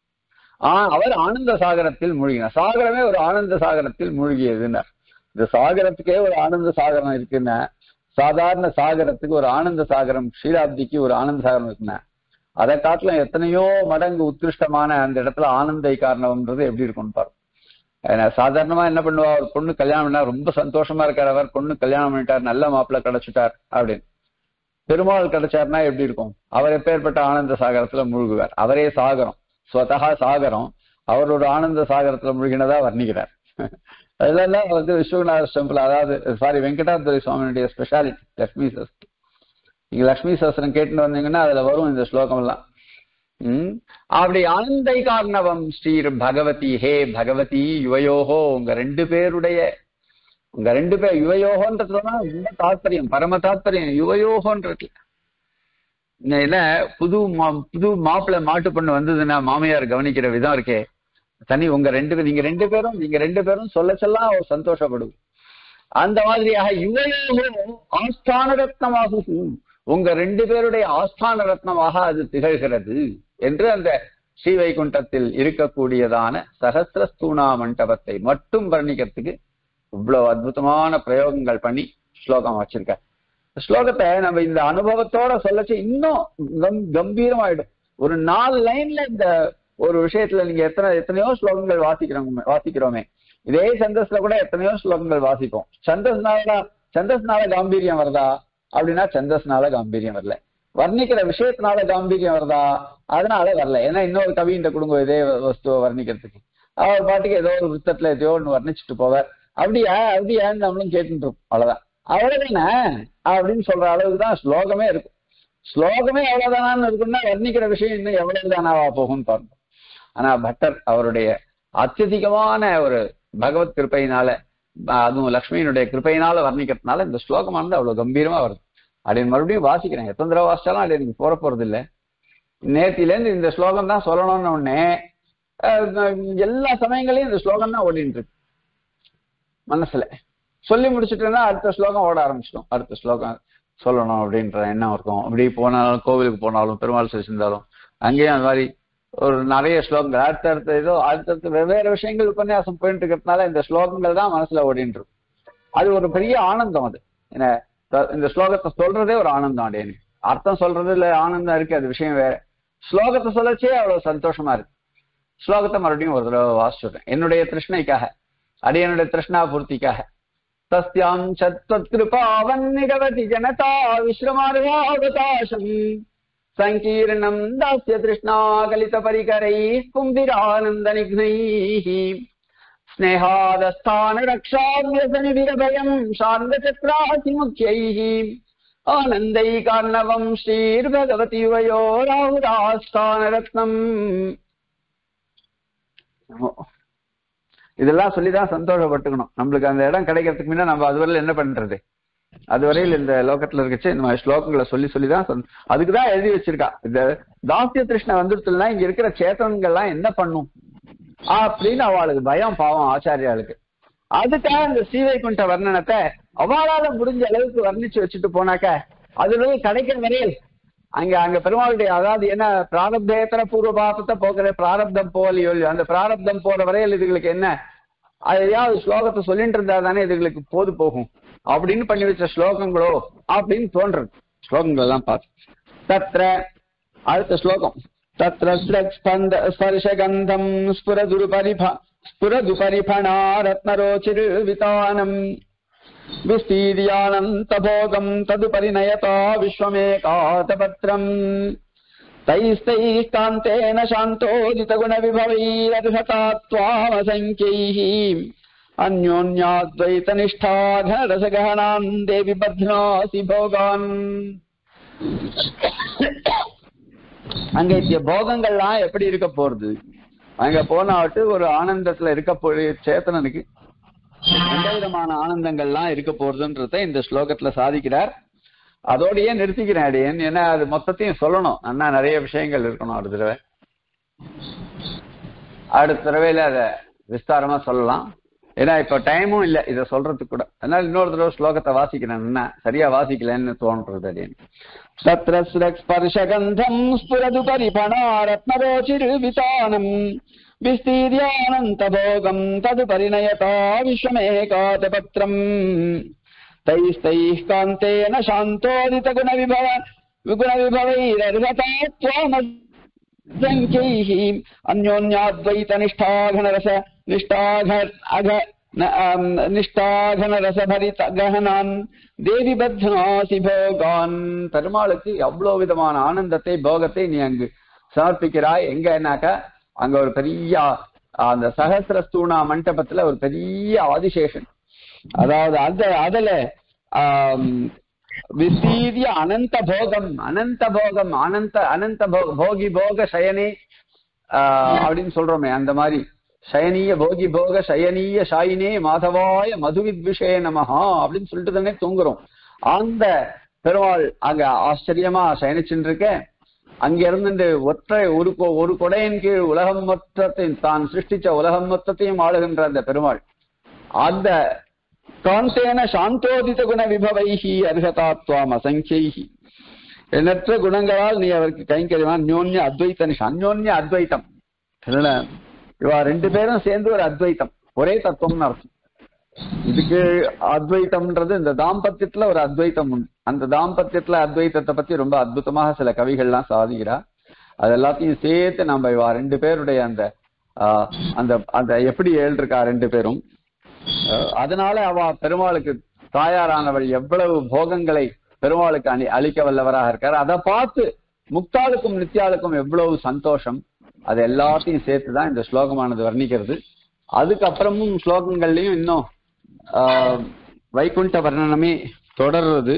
ஆ- அவர் ஆனந்த சாகரத்தில் மூழ்கினார் சாகரமே ஒரு ஆனந்த சாகரத்தில் மூழ்கியதுன்னார் இந்த சாகரத்துக்கே ஒரு ஆனந்த சாகரம் இருக்குன்னா சாதாரண சாகரத்துக்கு ஒரு ஆனந்த சாகரம் ஷீராப்திக்கு ஒரு ஆனந்த சாகரம் இருக்குன்னா அதை காட்டிலும் எத்தனையோ மடங்கு உத்கிருஷ்டமான அந்த இடத்துல ஆனந்தை காரணம்ன்றது எப்படி இருக்கும்னு பாருங்க ஏன்னா, சாதாரணமா என்ன பண்ணுவா ஒரு பொண்ணு கல்யாணம் பண்ணா ரொம்ப சந்தோஷமா இருக்கார் அவர் பொண்ணு கல்யாணம் பண்ணிட்டார் நல்ல மாப்பிள்ளை கிடைச்சிட்டார் அப்படின்னு பெருமாள் கிடைச்சாருன்னா எப்படி இருக்கும் அவர் எப்பேற்பட்ட ஆனந்த சாகரத்துல மூழ்குவார் அவரே சாகரம் ஸ்வதகா சாகரம் அவரோட ஆனந்த சாகரத்துல மூழ்கினதா வர்ணிக்கிறார் அதெல்லாம் வந்து விஸ்வநாத டெம்பிள் அதாவது சாரி வெங்கடாதுரை சுவாமியுடைய ஸ்பெஷாலிட்டி லட்சுமி சஸ்திரம் நீங்க லட்சுமி சஸ்திரம் கேட்டுட்டு வந்தீங்கன்னா அதுல வரும் இந்த ஸ்லோகம் எல்லாம் உம் அப்படி ஆனந்தை காரணவம் ஸ்ரீ பகவதி ஹே பகவதி யுவயோகோ உங்க ரெண்டு பேருடைய உங்க ரெண்டு பேர் யுவயோகன்றதுலாம் ரொம்ப தாத்பரியம் பரம தாத்பரியம் யுவயோகன்றது இல்ல புது மா- புது மாப்பிள்ளை மாட்டு பொண்ணு வந்ததுன்னா மாமியார் கவனிக்கிற விதம் இருக்கே தனி உங்க ரெண்டு பேர் நீங்க ரெண்டு பேரும் நீங்க ரெண்டு பேரும் சொல்ல சொல்ல அவர் சந்தோஷப்படுவோம் அந்த மாதிரியாக யுவயோகோ ஆஸ்தான ரத்னமாக உங்க ரெண்டு பேருடைய ஆஸ்தான ரத்னமாக அது திகழ்கிறது என்று அந்த ஸ்ரீவைகுண்டத்தில் இருக்கக்கூடியதான சகசிரஸ்தூணா மண்டபத்தை மட்டும் வர்ணிக்கிறதுக்கு இவ்வளவு அற்புதமான பிரயோகங்கள் பண்ணி ஸ்லோகம் வச்சிருக்க ஸ்லோகத்தை நம்ம இந்த அனுபவத்தோட சொல்லச்சு இன்னும் கம்- கம்பீரமாயிடும் ஒரு நாலு லைன்ல இந்த ஒரு விஷயத்துல நீங்க எத்தனை எத்தனையோ ஸ்லோகங்கள் வாசிக்கிறோம் வாசிக்கிறோமே இதே சந்தஸ்ல கூட எத்தனையோ ஸ்லோகங்கள் வாசிப்போம் சந்தஸ்னால சந்தஸ்னால காம்பீரியம் வருதா அப்படின்னா சந்தஸ்னால காம்பீரியம் வரல வர்ணிக்கிற விஷயத்தினால காம்பீரியம் வருதா அதனால வரல ஏன்னா இன்னொரு கவின்ற குடும்பம் இதே வஸ்துவை வர்ணிக்கிறதுக்கு அவர் பாட்டுக்கு ஏதோ ஒரு விருத்தத்துல எதையோ ஒண்ணு வர்ணிச்சுட்டு போவார் அப்படியா அப்படியான்னு நம்மளும் கேட்டுட்டு இருப்போம் அவ்வளவுதான் அவ்வளவுதானே அப்படின்னு சொல்ற அளவுக்கு தான் ஸ்லோகமே இருக்கும் ஸ்லோகமே எவ்வளவுதானான்னு இருக்குன்னா வர்ணிக்கிற விஷயம் இன்னும் எவ்வளவுதானாவா போகும்னு பாருங்க ஆனா பட்டர் அவருடைய அत्यதிகமான ஒரு பகவத் கிருப்பையினால அஹ் அதுவும் லக்ஷ்மியினுடைய கிருப்பையினால வர்ணிக்கிறதுனால இந்த ஸ்லோகமானது அவ்வளவு கம்பீரமா வருது அப்படின்னு மறுபடியும் வாசிக்கிறேன் எத்தனை தடவை வாசிச்சாலும் அது எனக்கு போற போறது இல்ல நேத்திலேருந்து இந்த ஸ்லோகம் தான் சொல்லணும்னு உடனே அஹ் எல்லா சமயங்களையும் இந்த ஸ்லோகம் தான் ஓடிட்டு இருக்கு மனசுல சொல்லி முடிச்சுட்டேன்னா அடுத்த ஸ்லோகம் ஓட ஆரம்பிச்சிடும் அடுத்த ஸ்லோகம் சொல்லணும் அப்படின்ற எண்ணம் இருக்கும் அப்படி போனாலும் கோவிலுக்கு போனாலும் பெருமாள் செஞ்சிருந்தாலும் அங்கேயும் அந்த மாதிரி ஒரு நிறைய ஸ்லோகங்கள் அடுத்தடுத்த ஏதோ அடுத்தடுத்த வெவ்வேறு விஷயங்கள் உபன்யாசம் போயிட்டு இருக்கிறதுனால இந்த ஸ்லோகங்கள் தான் மனசுல ஓடிட்டு இருக்கும் அது ஒரு பெரிய ஆனந்தம் அது என்ன த- இந்த ஸ்லோகத்தை சொல்றதே ஒரு ஆனந்தம் அடையனு அர்த்தம் சொல்றதுல ஆனந்தம் இருக்கு அது விஷயம் வேற ஸ்லோகத்தை சொல்லச்சே அவ்வளவு சந்தோஷமா இருக்கு ஸ்லோகத்தை மறுபடியும் ஒரு தடவை வாசிச்சுடுறேன் என்னுடைய திருஷ்ணைக்காக அடியனுடைய திருஷ்ணா பூர்த்திக்காக தஸ்யாம் சத்வத்கிருபாவன்னிகவதி ஜனதா விஸ்ரமார்காவகாசம் சங்கீர்ணம் தாஸ்ய திருஷ்ணா கலித பரிகரை கும்பிரானந்த நிக்னைः ஸ்னேகாதஸ்தான ரக்ஷாவியசனிபிரபயம் சாந்தச்சக்ராசிமுख्यैः ஆனந்தைகார்ணவம் ஸ்ரீர்பகவதி வயோ ராகுராஸ்தான ரத்னம் இதெல்லாம் சொல்லிதான் சந்தோஷப்பட்டுக்கணும் நம்மளுக்கு அந்த இடம் கிடைக்கிறதுக்கு முன்ன நம்ம அதுவரையில் என்ன பண்றது அதுவரையில் இந்த லோகத்துல இருக்கச்சு இந்த மாதிரி ஸ்லோகங்களை சொல்லி சொல்லிதான் சொல் அதுக்குதான் எழுதி வச்சிருக்கா இந்த தாசிய திருஷ்ண வந்துருச்சுன்னா இங்க இருக்கிற சேத்தன்கள்லாம் என்ன பண்ணும் அப்படின்னு அவளுக்கு பயம் பாவம் ஆச்சாரியாளுக்கு அதுக்காக இந்த ஸ்ரீவைகுண்ட வர்ணனத்தை அவளால முடிஞ்ச அளவுக்கு வர்ணிச்சு வச்சுட்டு போனாக்க அதுல கிடைக்கிற வரையில் அங்க அங்க பெருமாளுடைய அதாவது என்ன பிராரப்தேத்தர பூர்வ பாபத்தை போகிற பிராரப்தம் போலியோ இல்லையோ அந்த பிராரப்தம் போற வரையில் இதுகளுக்கு என்ன அது ஏதாவது ஸ்லோகத்தை சொல்லிட்டு இருந்தா தானே இதுகளுக்கு போது போகும் அப்படின்னு பண்ணி வச்ச ஸ்லோகங்களோ அப்படின்னு தோன்றது ஸ்லோகங்கள் எல்லாம் பார்த்து தத்ர அடுத்த ஸ்லோகம் தத்ர ஸ்பந்த ஸ்பர்ஷகந்தம் ஸ்புரதுரு பரிப ஸ்புரது பரிபணா ரத்னரோச்சிரு விதானம் विस्तीर्यानन्तभोगम् तदुपरिणयता विश्वमेकातपत्रम् तैस्तैः कान्तेन शान्तोदितगुणविभवैरर्हता त्वामसङ्ख्यैः अन्योन्याद्वैतनिष्ठा घनरसगहनान् देवि बध्नासि भोगान् அங்க இந்த போகங்கள்லாம் எப்படி இருக்க போறது அங்க போனாட்டு ஒரு ஆனந்தத்துல இருக்க போய் சேத்தனனுக்கு எந்த விதமான ஆனந்தங்கள்லாம் இருக்க போறதுன்றத இந்த ஸ்லோகத்துல சாதிக்கிறார் அதோடயே நிறுத்திக்கிறேன் அடியேன் ஏன்னா அது மொத்தத்தையும் சொல்லணும் அண்ணா நிறைய விஷயங்கள் இருக்கணும் அடுத்த தடவை அடுத்த தடவையில அத விஸ்தாரமா சொல்லலாம் ஏன்னா இப்ப டைமும் இல்ல இத சொல்றதுக்கு கூட அதனால இன்னொரு தடவை ஸ்லோகத்தை வாசிக்கிறேன் என்ன சரியா வாசிக்கலன்னு தோன்றது அடியேன் தத்ர ஸ்பர்ஷகந்தம் ஸ்புரது பரிபணா ரத்னரோச்சிருவிதானம் विस्तीर्यानन्तभोगम् तदुपरिणयता विश्वमेकातपत्रम् तैस्तैः कान्तेन शान्तोदितगुणविभव गुणविभवैरर्हता त्वामसङ्ख्यैः अन्योन्याद्वैतनिष्ठा घनरस निष्ठाघ अघ நிஷ்டாகனரசபரித ககனான் தேவி பத்னாசி போகான் பெருமாளுக்கு எவ்வளவு விதமான ஆனந்தத்தை போகத்தை நீ அங்கு சமர்ப்பிக்கிறாய் எங்கன்னாக்கா அங்க ஒரு பெரிய அந்த சகசிர ஸ்தூணா மண்டபத்துல ஒரு பெரிய ஆதிசேஷன் அதாவது அந்த அதுல ஆம், விசீரிய அனந்த போகம் அனந்த போகம் அனந்த அனந்த போ- போகி போக சயனே ஆஹ், அப்படின்னு சொல்றோமே அந்த மாதிரி சயனீய போகி போக சயனீய சாயினே மாதவாய மதுவித் விஷய நமஹா அப்படின்னு சொல்லிட்டு தானே தூங்குறோம் அந்த பெருமாள் அங்க ஆச்சரியமா சயனிச்சுட்டு இருக்க அங்க இருந்துட்டு ஒற்றை ஒரு கொ- ஒரு கொடையின் கீழ் உலகம் மொத்தத்தையும் தான் சிருஷ்டிச்ச உலகம் மொத்தத்தையும் ஆளுகின்ற அந்த பெருமாள் அந்த காந்தேன சாந்தோதித குண விபவைஹி அர்ஹதாத்வாம் அசங்கியைஹி எண்ணற்ற குணங்களால் நீ அவருக்கு கைங்கரியமான அந்யோன்ய அத்வைத்த நிஷ அந்யோன்ய அத்வைத்தம் இல்ல இவா ரெண்டு பேரும் சேர்ந்து ஒரு அத்வைத்தம் ஒரே தத்துவம்னு அர்த்தம் இதுக்கு அத்வைத்தம்ன்றது இந்த தாம்பத்தியத்துல ஒரு அத்வைத்தம் உண்டு அந்த தாம்பத்தியத்துல அத்வைத்தத்தை பத்தி ரொம்ப அற்புதமாக சில கவிகள்லாம் சாதிக்கிறா அது எல்லாத்தையும் சேர்த்து நம்ம இவா ரெண்டு பேருடைய அந்த ஆஹ், அந்த அந்த எப்படி ஏழ்ருக்கா ரெண்டு பேரும் அஹ் அதனால அவ பெருமாளுக்கு தாயாரானவள் எவ்வளவு போகங்களை பெருமாளுக்கு அணி அளிக்க வல்லவராக இருக்கார் அதை பார்த்து முக்தாளுக்கும் நித்யாளுக்கும் எவ்வளவு சந்தோஷம் அது எல்லாத்தையும் சேர்த்துதான் இந்த ஸ்லோகமானது வர்ணிக்கிறது அதுக்கப்புறமும் ஸ்லோகங்கள்லயும் இன்னும் ஆஹ், வைகுண்ட வர்ணனமே தொடர்றது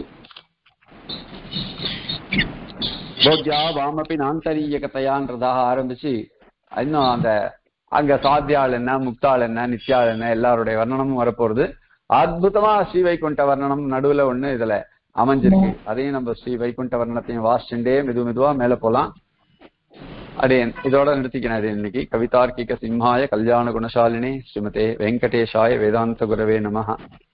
போக்யா வாமப்பி நாந்தரீயகத்தையான்றதாக ஆரம்பிச்சு இன்னும் அந்த அங்க சாத்தியாள் என்ன முக்தாள் என்ன நித்யாள் என்ன எல்லாருடைய வர்ணனமும் வரப்போறது அற்புதமா ஸ்ரீ வைகுண்ட வர்ணனம் நடுவுல ஒண்ணு இதுல அமைஞ்சிருக்கு அதையும் நம்ம ஸ்ரீ வைகுண்ட வர்ணனத்தையும் வாசிச்சுட்டே மெது மெதுவா மேல போலாம் அடேன் இதோட நிறுத்திக்கிறேன் அடேன் இன்னைக்கு கவிதார்க்கிக சிம்ஹாய கல்யாண குணசாலினி ஸ்ரீமதே வெங்கடேஷாய வேதாந்த குரவே நமஹ